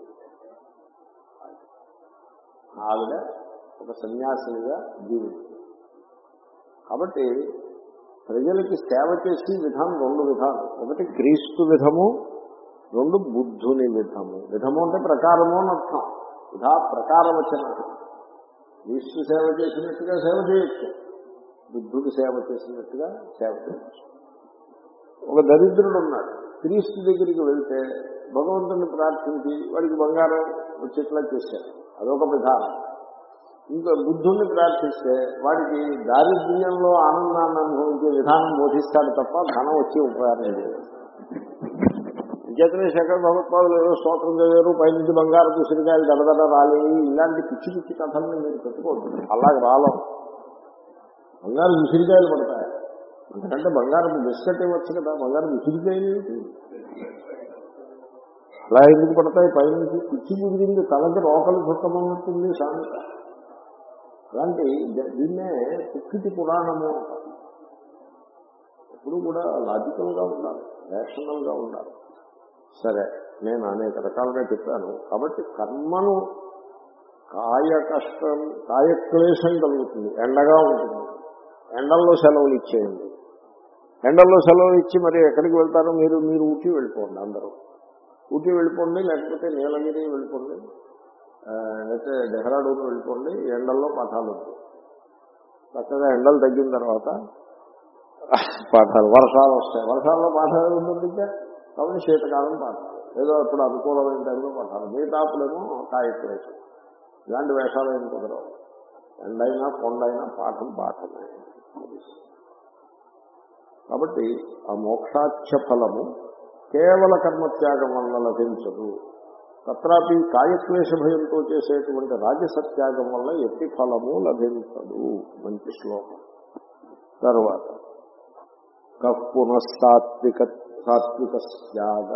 ఆవిడ ఒక సన్యాసినిగా జీవించింది కాబట్టి ప్రజలకి సేవ చేసి విధానం రెండు విధాలు ఒకటి క్రీస్తు విధము రెండు బుద్ధుని విధము విధము అంటే ప్రకారము అని అర్థం విధా ప్రకారవచనం క్రీస్తు సేవ చేసినట్టుగా సేవ చేయొచ్చు బుద్ధుడు సేవ చేసినట్టుగా సేవ చేయొచ్చు ఒక దరిద్రుడు ఉన్నాడు క్రీస్తు దగ్గరికి వెళ్తే భగవంతుని ప్రార్థించి వాడికి బంగారం వచ్చేట్లా చేశాడు అదొక విధానం ఇంకా బుద్ధుణ్ణి ప్రార్థిస్తే వాడికి దారిద్ర్యంలో ఆనందాన్ని అనుభవించే విధానం బోధిస్తాడు తప్ప ధనం వచ్చి ఉపకారం లేదు విచేతనే శేఖర్ భగవత్పాదులు ఏదో స్తోత్రం చదివారు పైనుంచి బంగారం ఉసిరికాయలు దడదడ రాలేవి ఇలాంటి పిచ్చి పిచ్చి కథల్ని మీరు పెట్టుకోవద్దు అలాగే రాలం బంగారం ఉసిరికాయలు పడతాయి అంతకంటే బంగారం బిస్కెట్ ఇవ్వచ్చు కదా బంగారం ఉసిరికాయలు ఏంటి అలా ఎందుకు పడతాయి పైనుంచి పిచ్చి కుదిరింది తలకి రోకలు చుట్టమన్నట్టుంది సామెత అలాంటి ద- దీన్నే కుక్కిటి పురాణము అంటారు ఎప్పుడు కూడా లాజికల్ గా ఉండాలి రేషనల్ గా ఉండాలి సరే నేను అనేక రకాలుగా చెప్పాను కాబట్టి కర్మను కాయ కష్టం కాయక్లేశం కలుగుతుంది ఎండగా ఉంటుంది ఎండల్లో సెలవులు ఇచ్చేయండి ఎండల్లో సెలవులు ఇచ్చి మరి ఎక్కడికి వెళ్తారో మీరు మీరు ఊటీ వెళ్ళిపోండి అందరూ ఊటీ వెళ్ళిపోండి లేకపోతే నీలగిరి వెళ్ళిపోండి ఆ, లేకపోతే డెహ్రాడూన్ వెళ్ళిపోండి ఎండల్లో పాఠాలు వద్దు చక్కగా ఎండలు తగ్గిన తర్వాత పాఠాలు వర్షాలు వస్తాయి వర్షాల్లో పాఠాలు ఉంటుంది ఇంకా కాబట్టి శీతకాలం పాఠాలు ఏదో ఇప్పుడు అనుకూలమైన టైంలో పాఠాలు మిగతాపులేమో కాయక్లేశం ఇలాంటి వేషాలు ఏం కుదరవు ఎండైనా కొండైనా పాఠం పాఠమే కాబట్టి ఆ మోక్షాఖ్య ఫలము కేవల కర్మత్యాగం వల్ల లభించదు తత్రాపి కాయక్లేశ భయంతో చేసేటువంటి రాజసత్యాగం వల్ల ఎట్టి ఫలము లభించదు మంచి శ్లోకం తర్వాత కః పునఃసాత్విక సాత్విక త్యాగ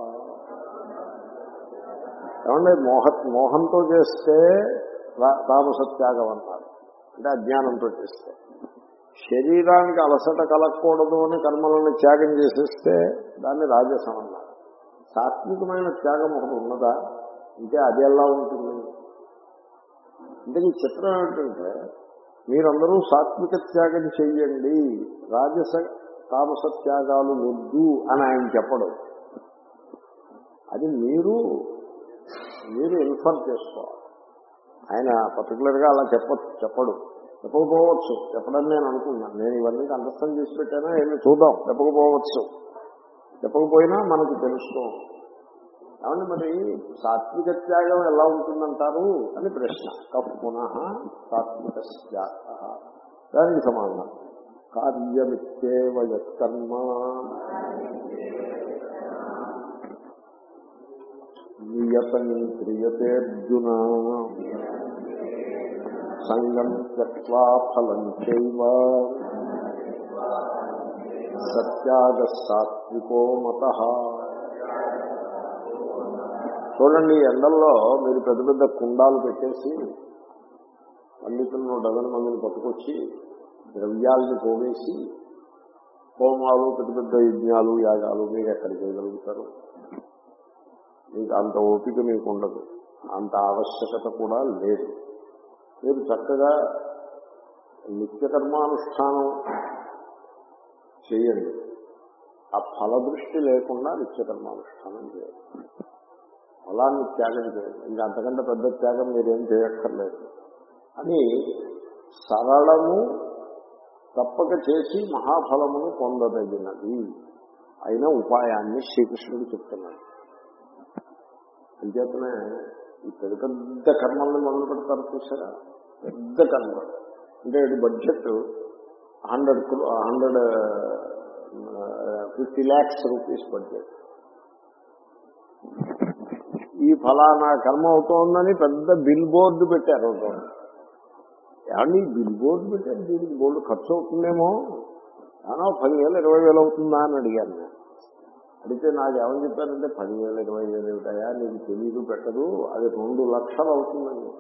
ఏమంటే మోహ మోహంతో చేస్తే రా- తామసత్యాగం అన్నారు అంటే అజ్ఞానంతో చేస్తే శరీరానికి అలసట కలగకూడదు అని కర్మలను త్యాగం చేసేస్తే దాన్ని రాజసం అన్నారు సాత్వికమైన త్యాగం ఒకటి ఉన్నదా అంటే అది ఎలా ఉంటుంది అంటే ఈ చిత్రం ఏమిటంటే మీరందరూ సాత్విక త్యాగం చెయ్యండి రాజస తామస త్యాగాలు వద్దు అని ఆయన చెప్పడు అది మీరు మీరు ఇన్ఫర్ చేసుకోవాలి ఆయన పర్టికులర్గా అలా చెప్ప చెప్పడు చెప్పకపోవచ్చు చెప్పడని నేను అనుకున్నాను నేను ఇవన్నీ అండర్స్టాండ్ చేసి పెట్టానా ఏమి చూద్దాం చెప్పకపోవచ్చు చెప్పకపోయినా మనకు తెలుస్తూ ఉంటుంది. ఏమంటే మరి సాత్విక త్యాగం ఎలా ఉంటుందంటారు అని ప్రశ్న కప్ పునః సాత్విక త్యాగ దానికి సమాధానం కార్యమిత్యేవ యత్కర్మ నియతం క్రియతే అర్జున సంగం త్యక్వా ఫలం చైవ సత్యాగ సాత్వికో మత చూడండి ఈ ఎండల్లో మీరు పెద్ద పెద్ద కుండాలు పెట్టేసి పండితులను డజన్ మందిని పట్టుకొచ్చి ద్రవ్యాలను పోవేసి హోమాలు పెద్ద పెద్ద యజ్ఞాలు యాగాలు మీరు ఎక్కడ చేయగలుగుతారు మీకు అంత ఓపిక మీకు ఉండదు అంత ఆవశ్యకత కూడా లేదు మీరు చక్కగా నిత్యకర్మానుష్ఠానం చేయండి ఆ ఫల దృష్టి లేకుండా నిత్యకర్మానుష్ఠానం చేయాలి ఫలాన్ని త్యాగం చేయండి ఇంకా అంతకంటే పెద్ద త్యాగం మీరేం చేయక్కర్లేదు అని సరళము తప్పక చేసి మహాఫలమును పొందదగినది అయిన ఉపాయాన్ని శ్రీకృష్ణుడు చెప్తున్నాడు అంచేతనే ఈ పెద్ద పెద్ద కర్మల్ని మొదలు పెడతారు చూసారా పెద్ద కర్మ అంటే ఇది budget hundred hundred fifty lakhs rupees budget ఈ ఫలానా కర్మ అవుతోందని పెద్ద బిల్ బోర్డు పెట్టారు ఒకటి. ఏమండి బిల్ బోర్డు పెట్టారు దీనికి బోర్డు ఖర్చు అవుతుందేమో ఏమన్నా పదివేలు ఇరవై వేలు అవుతుందా అని అడిగాను నేను అడిగితే నాకు ఏమని చెప్పారంటే పదివేలు ఇరవై వేలు ఏమిటాయా నీకు తెలియదు పెట్టదు అది రెండు లక్షలు అవుతుందండి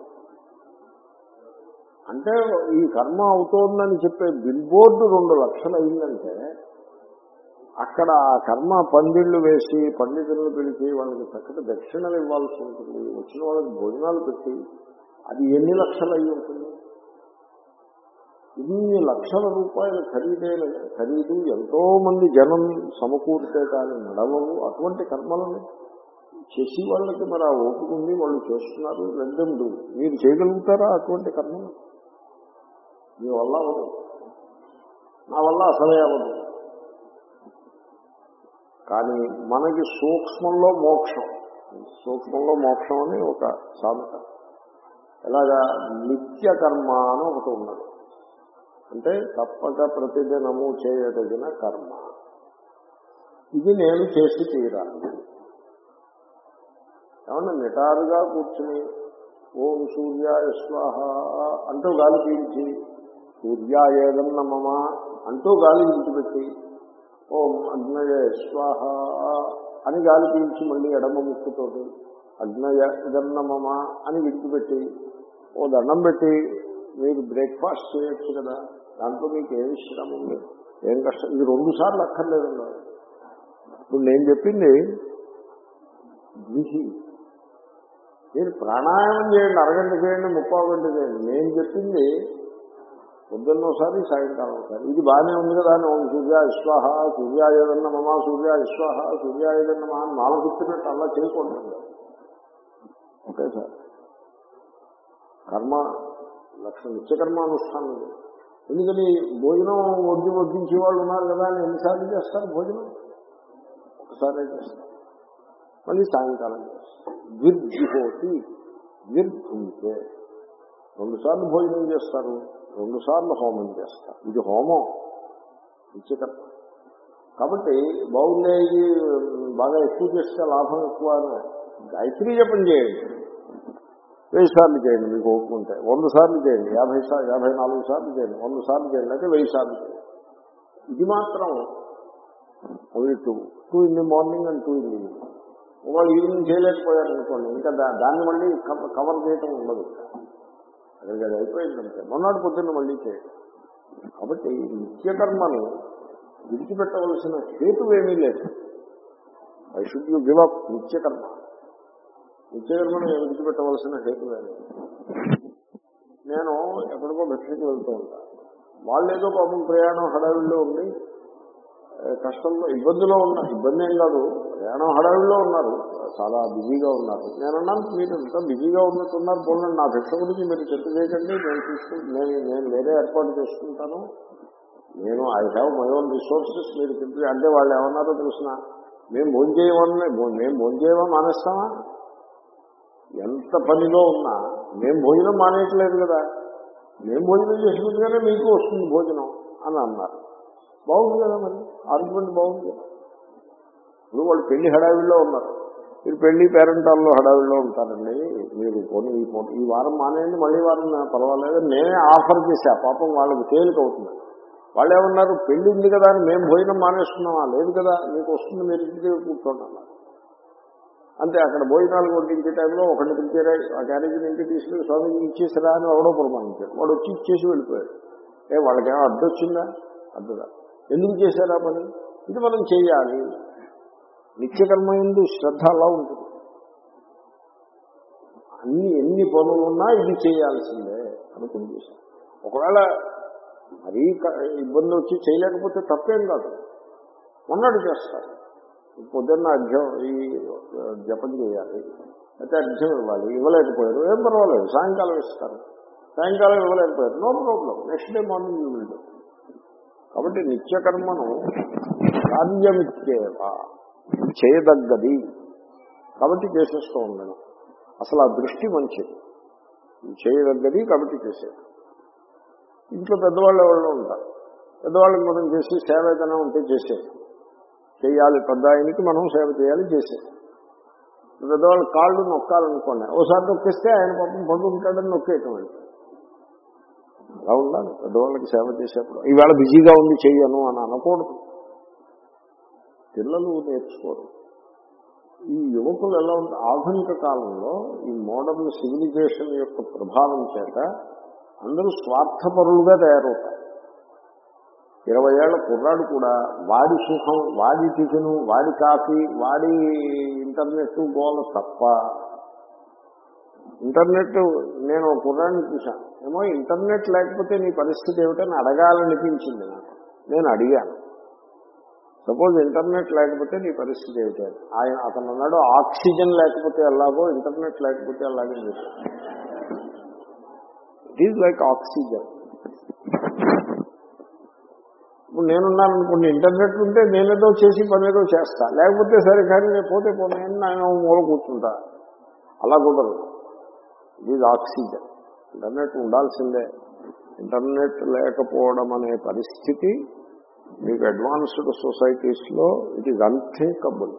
అంటే ఈ కర్మ అవుతోందని చెప్పే బిల్ బోర్డు రెండు లక్షలు అయిందంటే అక్కడ ఆ కర్మ పందిళ్లు వేసి పండితులను పిలిచి వాళ్ళకి చక్కటి దక్షిణలు ఇవ్వాల్సి ఉంటుంది వచ్చిన వాళ్ళకి భోజనాలు పెట్టి అది ఎన్ని లక్షలు అయి ఉంటుంది ఇన్ని లక్షల రూపాయల ఖరీదైన ఖరీదు ఎంతో మంది జనం సమకూరితే కానీ నడవవు అటువంటి కర్మలను చేసి వాళ్ళకి మరి ఆ ఓపిక ఉంది వాళ్ళు చేస్తున్నారు రెండు మీరు చేయగలుగుతారా అటువంటి కర్మలు మీ వల్ల అవ్వదు నా వల్ల అసలే అవ్వదు కానీ మనకి సూక్ష్మంలో మోక్షం సూక్ష్మంలో మోక్షం అని ఒక సామెత ఎలాగా నిత్య కర్మ అని ఒకటి ఉన్నది అంటే తప్పక ప్రతిదినము చేయదగిన కర్మ ఇది నేను చేసి తీరాలి ఏమన్నా నిటారుగా కూర్చుని ఓం సూర్య స్వాహ అంటూ గాలి పీల్చి సూర్యాయేదన్న మమ అంటూ గాలి విడిచిపెట్టి ఓం అగ్నయ స్వాహ అని గాలి పీల్చి మళ్ళీ ఎడమ ముక్కుతోటి అగ్నయ ఇదన్న మమ అని విడిచిపెట్టి ఓ దండం పెట్టి మీరు బ్రేక్ఫాస్ట్ చేయొచ్చు కదా దాంట్లో మీకు ఏమి శ్రమ ఉంది ఏం కష్టం ఇది రెండు సార్లు అక్కర్లేదండి ఇప్పుడు నేను చెప్పింది విధి మీరు ప్రాణాయామం చేయండి అరగంట చేయండి ముప్పై గంట చేయండి నేను చెప్పింది పొద్దున్న ఒకసారి సాయంకాలం ఒకసారి ఇది బాగానే ఉంది కదా అని ఓం సూర్య విశ్వాహ సూర్యాయుధన్న మమ సూర్య విశ్వాహ సూర్యాయుధన్న మమ అని నాలుగు గుర్తున్నట్టు అలా చేయకూడదు ఓకే సార్ కర్మ లక్ష నిత్యకర్మానుష్ఠానం ఇది. ఎందుకని భోజనం వడ్డీ వడ్డించే వాళ్ళు ఉన్నారు కదా అని ఎన్నిసార్లు చేస్తారు భోజనం ఒకసారి చేస్తారు మళ్ళీ సాయంకాలం చేస్తారు ద్విర్జిహోతి ద్విర్భుంతే రెండు సార్లు భోజనం చేస్తారు రెండు సార్లు హోమం చేస్తారు ఇది హోమం నిత్యకర్మ కాబట్టి బాగుండే ఇది బాగా ఎక్కువ చేస్తే లాభం ఎక్కువ అని గాయత్రీ జపం చేయండి వెయ్యి సార్లు చేయండి మీకు ఓపిక ఉంటే వంద సార్లు చేయండి యాభై సార్లు యాభై నాలుగు సార్లు చేయండి వంద సార్లు చేయండి అయితే వెయ్యి సార్లు చేయండి ఇది మాత్రం only two two in the morning and two in the evening వాళ్ళు ఈవినింగ్ చేయలేకపోయారు అనుకోండి ఇంకా దా- దాన్ని మళ్ళీ కవ- కవర్ చేయటం ఉండదు అక్కడికి అది అయిపోయిందంటే మొన్నటి పొద్దున్న మళ్ళీ చేయండి కాబట్టి ఈ నిత్యకర్మను విడిచిపెట్టవలసిన హేతు ఏమీ లేదు I should you give up నిత్యకర్మ నిత్యకర్మను విడిచిపెట్టవలసిన హేతు ఏమీ లేదు నేను ఎక్కడికో భిక్షకి వెళ్తూ ఉంటాను వాళ్ళు ఏదో పాపం ప్రయాణం హడావిడిలో ఉంది ఏ, కష్టంలో ఇబ్బందిలో ఉన్నారు ఇబ్బంది ఏం కాదు ప్రయాణం హడావిడిలో ఉన్నారు చాలా బిజీగా ఉన్నారు నేను అన్నాను మీరు ఎంత బిజీగా ఉన్నట్టున్నారు పోలండి నా భిక్ష గురించి మీరు చర్చ చేయకండి నేను తీసుకు నేను నేను వేరే ఏర్పాటు చేసుకుంటాను నేను I have my own resources మీరు చెప్పి అంటే వాళ్ళు ఏమన్నారో తెలిసిన మేము భోంచేయమని మేము భోంచేయమని మానేస్తామా ఎంత పనిలో ఉన్నా మేము భోజనం మానేయట్లేదు కదా మేము భోజనం చేసినట్టుగానే మీకు వస్తుంది భోజనం అని అన్నారు బాగుంది కదా మరి ఆర్గ్యుమెంట్ బాగుంది కదా ఇప్పుడు వాళ్ళు పెళ్లి హడావిడిలో ఉన్నారు మీరు పెళ్లి పేరెంటాల్లో హడావిడిలో ఉంటారండి మీరు కొన్ని ఈ పూట- ఈ వారం మానేయండి మళ్ళీ వారం నా- పర్వాలేదు నేనే ఆఫర్ చేశా పాపం వాళ్ళకి తేలిక అవుతుంది వాళ్ళు ఏమన్నారు పెళ్లి ఉంది కదా అని మేము భోజనం మానేస్తున్నామా లేదు కదా మీకు వస్తుంది మీరు ఇంటి దగ్గర కూర్చోండి అన్నారు అంతే అక్కడ భోజనాలు కొట్టించే టైంలో ఒకటి పిలిచారా ఆ క్యారేజీని ఇంటికి తీసుకుని స్వామిజీ ఇచ్చేసారా అని ఎవడో పురమానించాడు వాడు వచ్చి ఇచ్చేసి వెళ్ళిపోయాడు ఏ వాళ్ళకేమో అడ్డొచ్చిందా అడ్డుదా ఎందుకు చేశారా పని ఇది మనం చేయాలి నిత్యకర్మ ఎందు శ్రద్ధ అలా ఉంటుంది అన్ని ఎన్ని పనులు ఉన్నా ఇది చేయాల్సిందే అనుకుని చేశాను ఒకవేళ మరీ క- ఇబ్బంది వచ్చి చేయలేకపోతే తప్పేం కాదు మొన్నటి చేస్తారు పొద్దున్న అర్ఘ్యం ఈ జపం చేయాలి అయితే అర్ఘ్యం ఇవ్వాలి ఇవ్వలేకపోయారు ఏం పర్వాలేదు సాయంకాలం ఇస్తారు సాయంకాలం ఇవ్వలేకపోయారు no problem next day morning you will do కాబట్టి నిత్యకర్మను కార్యమిత్యేవ చేయదగ్గది కాబట్టి చేసేస్తూ ఉండడం అసలు ఆ దృష్టి మంచిది చేయదగ్గది కాబట్టి చేసేది ఇంట్లో పెద్దవాళ్ళు ఎవరు ఉంటారు పెద్దవాళ్ళకి మనం చేసి సేవ ఏదైనా ఉంటే చేసేది చేయాలి పెద్ద ఆయనకి మనం సేవ చేయాలి చేసేది పెద్దవాళ్ళు కాళ్ళు నొక్కాలనుకోండి ఓసారి నొక్కిస్తే ఆయన పాపం పడుకుంటాడని నొక్కేయటం అంటే అలా ఉండాలి పెద్దవాళ్ళకి సేవ చేసేప్పుడు ఈవేళ బిజీగా ఉంది చెయ్యను అని అనకూడదు పిల్లలు నేర్చుకోరు ఈ యువకులు ఎలా ఉంటే ఆధునిక కాలంలో ఈ మోడర్న్ సివిలైజేషన్ యొక్క ప్రభావం చేత అందరూ స్వార్థపరులుగా తయారవుతారు ఇరవై ఏళ్ల కుర్రాడు కూడా వాడి సుఖం వాడి టిఫిన్ వాడి కాఫీ వాడి ఇంటర్నెట్ గోల తప్ప ఇంటర్నెట్ నేను ఒక కుర్రాడిని చూశాను ఏమో ఇంటర్నెట్ లేకపోతే నీ పరిస్థితి ఏమిటని అడగాలనిపించింది నాకు నేను అడిగాను సపోజ్ ఇంటర్నెట్ లేకపోతే నీ పరిస్థితి ఏమిటి అని. ఆయన అతను అన్నాడు ఆక్సిజన్ లేకపోతే ఎలాగో ఇంటర్నెట్ లేకపోతే అలాగే చెప్పాడు ఇట్ ఈజ్ లైక్ ఆక్సిజన్ ఇప్పుడు నేనున్నాను అనుకోండి ఇంటర్నెట్ ఉంటే నేనేదో చేసి పని ఏదో చేస్తా లేకపోతే సరే కానీ నేను పోతే పోనీ అని నేను మూల కూర్చుంటా అలా కుదరదు ఇది ఆక్సిజన్ ఇంటర్నెట్ ఉండాల్సిందే ఇంటర్నెట్ లేకపోవడం అనే పరిస్థితి మీకు అడ్వాన్స్డ్ సొసైటీస్లో it is unthinkable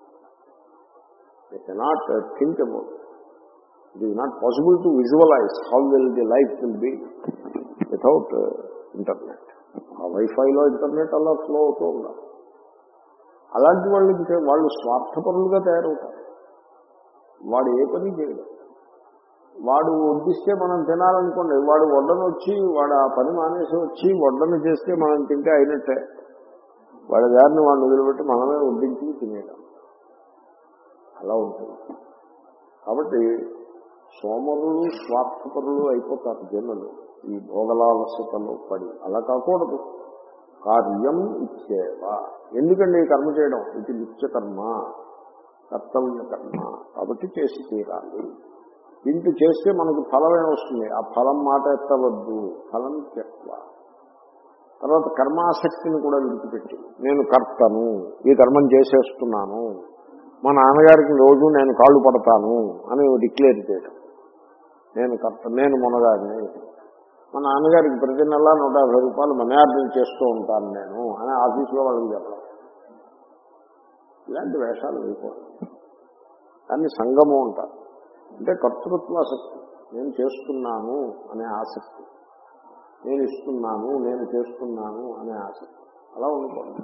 they cannot think about it is not possible to visualise how will the life will be without internet ఆ వైఫైలో ఇంటర్నెట్ అలా ఫ్లో అవుతూ ఉండాలి అలాంటి వాళ్ళు ఇంకా వాళ్ళు స్వార్థపరులుగా తయారవుతారు వాడు ఏ పని చేయడు వాడు వడ్డిస్తే మనం తినాలనుకోండి వాడు వడ్డను వచ్చి వాడు ఆ పని మానేసి వచ్చి వడ్డను చేస్తే మనం తింటే అయినట్టే వాడి దారిని వాడిని వదిలిపెట్టి మనమే వడ్డించి తినేయడం అలా ఉంటుంది కాబట్టి సోమరులు స్వార్థపరులు అయిపోతారు జనులు ఈ భోగలాలసతలో పడి అలా కాకూడదు కార్యం ఇచ్చేవ ఎందుకండి ఈ కర్మ చేయడం ఇది నిత్యకర్మ కర్తవ్య కర్మ కాబట్టి చేసి తీరాలి ఇంటి చేస్తే మనకు ఫలమే వస్తుంది ఆ ఫలం మాట ఎత్తవద్దు ఫలం త్యక్వ తర్వాత కర్మాసక్తిని కూడా విడిచిపెట్టి నేను కర్తను ఈ కర్మం చేసేస్తున్నాను మా నాన్నగారికి రోజు నేను కాళ్ళు పడతాను అని డిక్లేర్ చేయడం నేను కర్త నేను మొనగాడిని మా నాన్నగారికి ప్రతి నెల నూట యాభై రూపాయలు మనీ ఆర్డర్ చేస్తూ ఉంటాను నేను అని ఆఫీస్లో వాళ్ళకి చెప్పడం ఇలాంటి వేషాలు వేయకూడదు దాన్ని సంగము అంటారు అంటే కర్తృత్వాసక్తి నేను చేస్తున్నాను అనే ఆసక్తి నేను ఇస్తున్నాను నేను చేస్తున్నాను అనే ఆసక్తి అలా ఉండకూడదు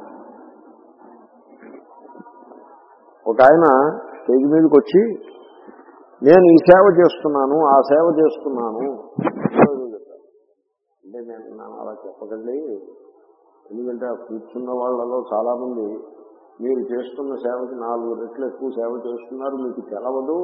ఒక ఆయన స్టేజ్ మీదకి వచ్చి నేను ఈ సేవ చేస్తున్నాను ఆ సేవ చేస్తున్నాను ఏదో చెప్పారు. అంటే నేను నన్ను అలా చెప్పకండి ఎందుకంటే ఆ కూర్చున్న వాళ్ళలో చాలా మంది మీరు చేస్తున్న సేవకి నాలుగు రెట్లు ఎక్కువ సేవ చేస్తున్నారు మీకు తెలవదు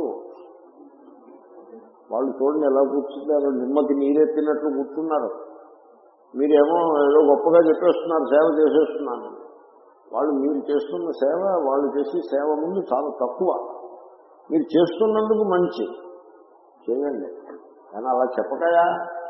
వాళ్ళు చూడండి ఎలా కూర్చున్నారు నిమ్మకి నీరెత్తినట్లు కూర్చున్నారు మీరేమో ఏదో గొప్పగా చెప్పేస్తున్నారు సేవ చేసేస్తున్నాను వాళ్ళు మీరు చేస్తున్న సేవ వాళ్ళు చేసే సేవ ముందు చాలా తక్కువ మీరు చేస్తున్నందుకు మంచి చేయండి కానీ అలా చెప్పకయా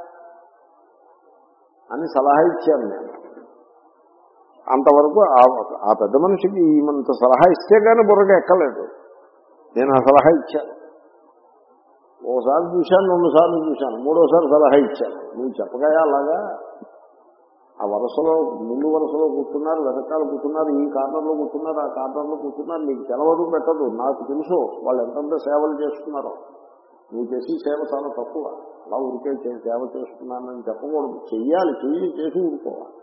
అని సలహా ఇచ్చాను నేను అంతవరకు ఆ- ఆ పెద్ద మనిషికి ఈమంత సలహా ఇస్తే కానీ బుర్రగా ఎక్కలేదు నేను ఆ సలహా ఇచ్చాను ఓసారి చూశాను రెండు సార్లు చూశాను మూడోసారి సలహా ఇచ్చాను నువ్వు చెప్పగాయా అలాగా ఆ వరుసలో ముందు వరుసలో కూర్చున్నారు వెనకాల కూర్చున్నారు ఈ కార్నర్లో కూర్చున్నారు ఆ కార్నర్లో కూర్చున్నారు నీకు తెలవదు పెట్టదు నాకు తెలుసు వాళ్ళు ఎంతంత సేవలు చేస్తున్నారో నువ్వు చేసి సేవ చాలా తక్కువ అలా ఊరికే చే- సేవ చేస్తున్నానని చెప్పకూడదు చెయ్యాలి చెయ్యి చేసి ఊరుకోవాలి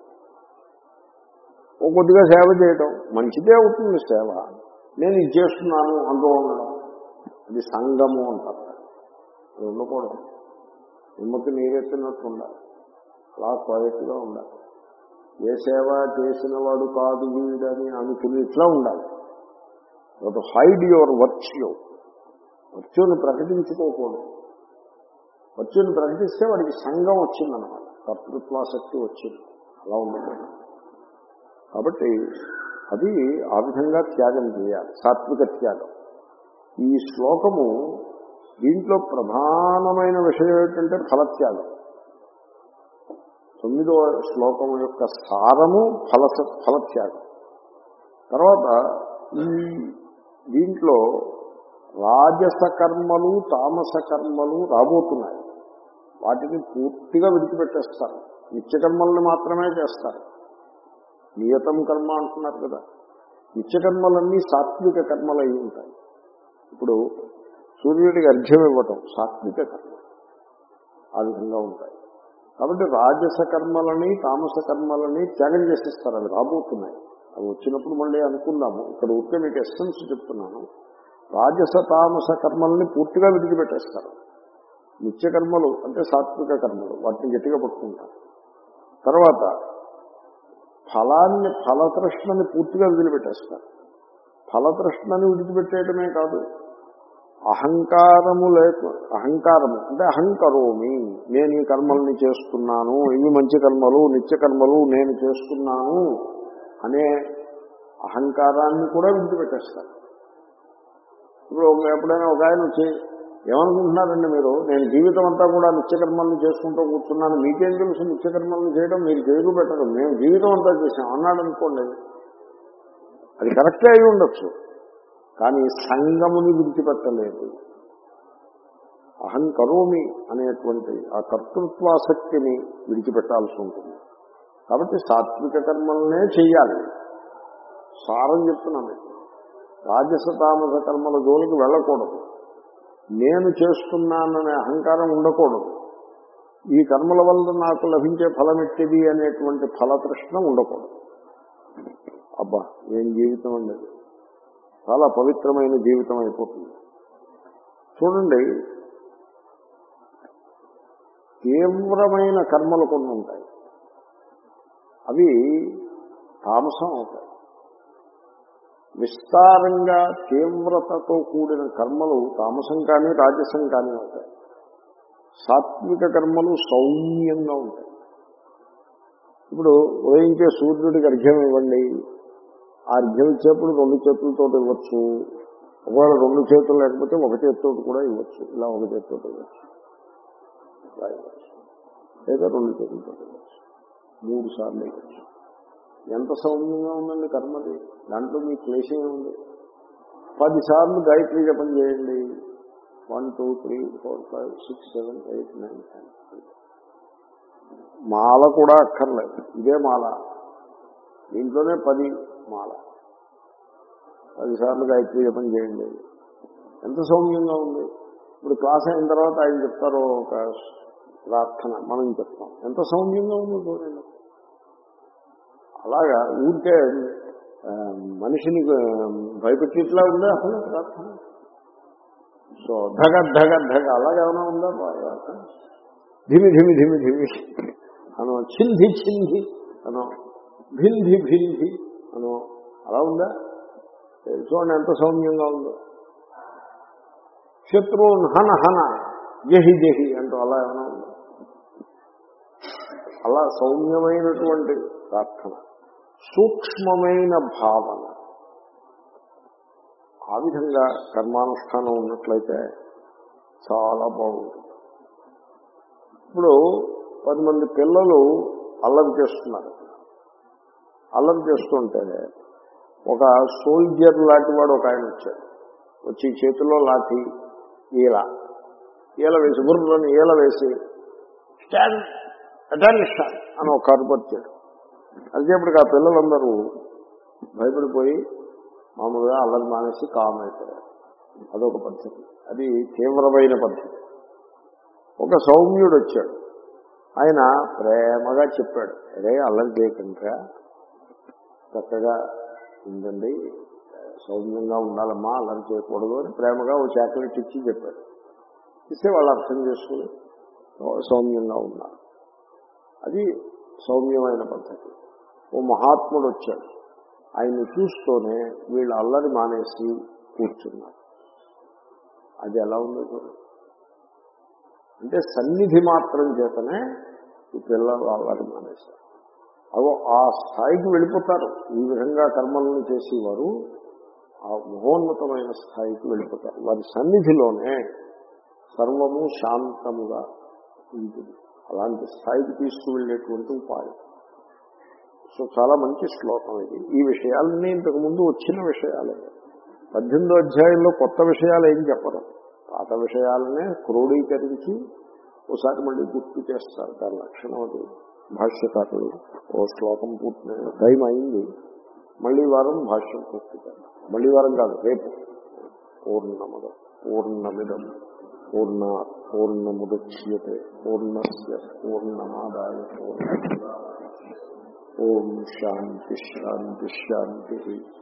ఓ కొద్దిగా సేవ చేయడం మంచిదే అవుతుంది సేవ నేను ఇది చేస్తున్నాను అంటూ ఉండడం అది సంగము అంటారు అది ఉండకూడదు నిమ్మకి నీరెత్తినట్టు ఉండాలి అలా క్వైట్గా ఉండాలి ఏ సేవ చేసిన వాడు కాదు వీడని అనుకుని ఇట్లా ఉండాలి బట్ హైడ్ యువర్ వర్చ్యూ వర్చ్యూని ప్రకటించుకోకూడదు వర్చ్యూని ప్రకటిస్తే వాడికి సంఘం వచ్చిందన్నమాట కర్తృత్వాసక్తి వచ్చింది అలా ఉండకూడదు కాబట్టి అది ఆ విధంగా త్యాగం చేయాలి సాత్విక త్యాగం ఈ శ్లోకము దీంట్లో ప్రధానమైన విషయం ఏంటంటే ఫలత్యాగం తొమ్మిదవ శ్లోకం యొక్క సారము ఫల ఫలత్యాగం తర్వాత ఈ దీంట్లో రాజస కర్మలు తామస కర్మలు రాబోతున్నాయి వాటిని పూర్తిగా విడిచిపెట్టేస్తారు నిత్యకర్మల్ని మాత్రమే చేస్తారు నియతం కర్మ అంటున్నారు కదా నిత్యకర్మలన్నీ సాత్విక కర్మలు అయి ఉంటాయి ఇప్పుడు సూర్యుడికి అర్ఘ్యం ఇవ్వటం సాత్విక కర్మ ఆ విధంగా ఉంటాయి కాబట్టి రాజస కర్మలని తామస కర్మలని త్యాగం చేసేస్తారు అవి రాబోతున్నాయి అవి వచ్చినప్పుడు మళ్ళీ అనుకుందాము ఇక్కడ ఊరికే మీకు ఎస్సెన్స్ చెప్తున్నాను రాజస తామస కర్మల్ని పూర్తిగా విడిచిపెట్టేస్తారు నిత్య కర్మలు అంటే సాత్విక కర్మలు వాటిని గట్టిగా పట్టుకుంటారు తర్వాత ఫలాన్ని ఫలతృష్ణని పూర్తిగా వదిలిపెట్టేస్తారు ఫలతృష్ణని విడిచిపెట్టేయడమే కాదు అహంకారము లేక అహంకారము అంటే అహంకరోమి నేను ఈ కర్మల్ని చేస్తున్నాను ఇవి మంచి కర్మలు నిత్య కర్మలు నేను చేస్తున్నాను అనే అహంకారాన్ని కూడా విడిచిపెట్టేస్తారు ఇప్పుడు ఒక- ఎప్పుడైనా ఒక ఆయన వచ్చి ఏమనుకుంటున్నారండి మీరు నేను జీవితం అంతా కూడా నిత్యకర్మల్ని చేసుకుంటూ కూర్చున్నాను మీకేం తెలుసు నిత్యకర్మల్ని చేయడం మీరు చేయకు పెట్టరు మేము జీవితం అంతా చేసాం అన్నాడు అనుకోండి అది కరెక్టే అయి ఉండొచ్చు కానీ సంగముని విడిచిపెట్టలేదు అహం కరోమి అనేటువంటి ఆ కర్తృత్వాసక్తిని విడిచిపెట్టాల్సి ఉంటుంది కాబట్టి సాత్విక కర్మలనే చెయ్యాలి సారం చెప్తున్నాను మీకు. రాజస తామస కర్మల జోలికి వెళ్ళకూడదు నేను చేస్తున్నాననే అహంకారం ఉండకూడదు ఈ కర్మల వల్ల నాకు లభించే ఫలం ఎట్టిది అనేటువంటి ఫలతృష్ణ ఉండకూడదు అబ్బా ఏం జీవితం అండి అది. చాలా పవిత్రమైన జీవితం అయిపోతుంది చూడండి తీవ్రమైన కర్మలు కొన్ని ఉంటాయి అవి తామసం అవుతాయి విస్తారంగా తీవ్రతతో కూడిన కర్మలు తామసం కానీ రాజసం కానీ అవుతాయి సాత్విక కర్మలు సౌమ్యంగా ఉంటాయి ఇప్పుడు ఉదయించే సూర్యుడికి అర్ఘ్యం ఇవ్వండి ఆ అర్ఘ్యం ఇచ్చేప్పుడు రెండు చేతులతో ఇవ్వచ్చు ఒకవేళ రెండు చేతులు లేకపోతే ఒక చేతితో కూడా ఇవ్వచ్చు ఇలా ఒక చేతితో ఇవ్వచ్చు ఇలా ఇవ్వచ్చు లేదా రెండు చేతులతో ఇవ్వచ్చు మూడు సార్లు ఇవ్వచ్చు ఎంత సౌమ్యంగా ఉందండి కర్మది దాంట్లో మీ క్లేశం ఉంది పది సార్లు గాయత్రి జపం చేయండి one two three four five six seven eight nine ten మాల కూడా అక్కర్లేదు ఇదే మాల దీంట్లోనే పది మాల పదిసార్లు గాయత్రి జపం చేయండి ఎంత సౌమ్యంగా ఉంది ఇప్పుడు క్లాస్ అయిన తర్వాత ఆయన చెప్తారు ఒక ప్రార్థన మనం చెప్తాం ఎంత సౌమ్యంగా ఉంది చూడండి అలాగా ఊరికే ఆ, మనిషిని ఆ, భయపెట్టిట్లా ఉందా అసలు ప్రార్థన సో ధగ ధగ ధగ అలాగేమైనా ఉందా ప్రార్థన ధిమి ధిమి ధిమి ధిమి అను చింది చింది అను భింది భింది అను అలా ఉందా చూడండి ఎంత సౌమ్యంగా ఉందో శత్రువున్ హన హన జహి జహి అంటూ అలా ఏమైనా ఉందా అలా సౌమ్యమైనటువంటి ప్రార్థన సూక్ష్మమైన భావన ఆ విధంగా కర్మానుష్ఠానం ఉన్నట్లయితే చాలా బాగుంటుంది ఇప్పుడు పది మంది పిల్లలు అల్లరి చేస్తున్నారు అల్లరి చేస్తుంటే ఒక సోల్జర్ లాంటి వాడు ఒక ఆయన వచ్చాడు వచ్చి చేతిలో లాఠీ ఈల ఈల వేసి బుర్రని ఈల వేసి స్టాండ్ అటెన్షన్ అని ఒక కరుపు వచ్చాడు అదిసేపటికి ఆ పిల్లలందరూ భయపడిపోయి మామూలుగా అల్లరి మానేసి కామ్ అయిపోయారు అదొక పద్ధతి అది తీవ్రమైన పద్ధతి ఒక సౌమ్యుడు వచ్చాడు ఆయన ప్రేమగా చెప్పాడు అరే అల్లరి చేయకుండా చక్కగా ఉందండి సౌమ్యంగా ఉండాలమ్మా అల్లరి చేయకూడదు అని ప్రేమగా ఓ చాక్లెట్ ఇచ్చి చెప్పాడు ఇస్తే వాళ్ళు అర్థం చేసుకుని సౌమ్యంగా ఉన్నారు అది సౌమ్యమైన పద్ధతి ఓ మహాత్ముడు వచ్చాడు ఆయన్ని చూస్తూనే వీళ్ళు అల్లరి మానేసి కూర్చున్నారు అది ఎలా ఉందో చూడండి అంటే సన్నిధి మాత్రం చేతనే ఈ పిల్లలు అల్లరి మానేశారు అవో ఆ స్థాయికి వెళ్ళిపోతారు ఈ విధంగా కర్మలను చేసేవారు ఆ మహోన్నతమైన స్థాయికి వెళ్ళిపోతారు వారి సన్నిధిలోనే సర్వము శాంతముగా ఉంటుంది అలాంటి స్థాయికి తీసుకువెళ్ళేటువంటి ఉపాయం సో చాలా మంచి శ్లోకం ఇది ఈ విషయాలన్నీ ఇంతకు ముందు వచ్చిన విషయాలే పద్దెనిమిదో అధ్యాయంలో కొత్త విషయాలు ఏం చెప్పరు పాత విషయాలనే క్రోడీకరించి ఒకసారి మళ్ళీ గుర్తు చేస్తారు దాని లక్షణం అది భాష్యకారులు ఓ శ్లోకం పూర్తి టైం అయింది మళ్ళీ వారం భాష్యం పూర్తి చేద్దాం మళ్ళీ వారం కాదు రేపు పూర్ణమద పూర్ణమిదం పూర్ణ పూర్ణముద్యతే పూర్ణస్ పూర్ణమాదాయ పూర్ణ ఓం శాంతి శాంతి శాంతి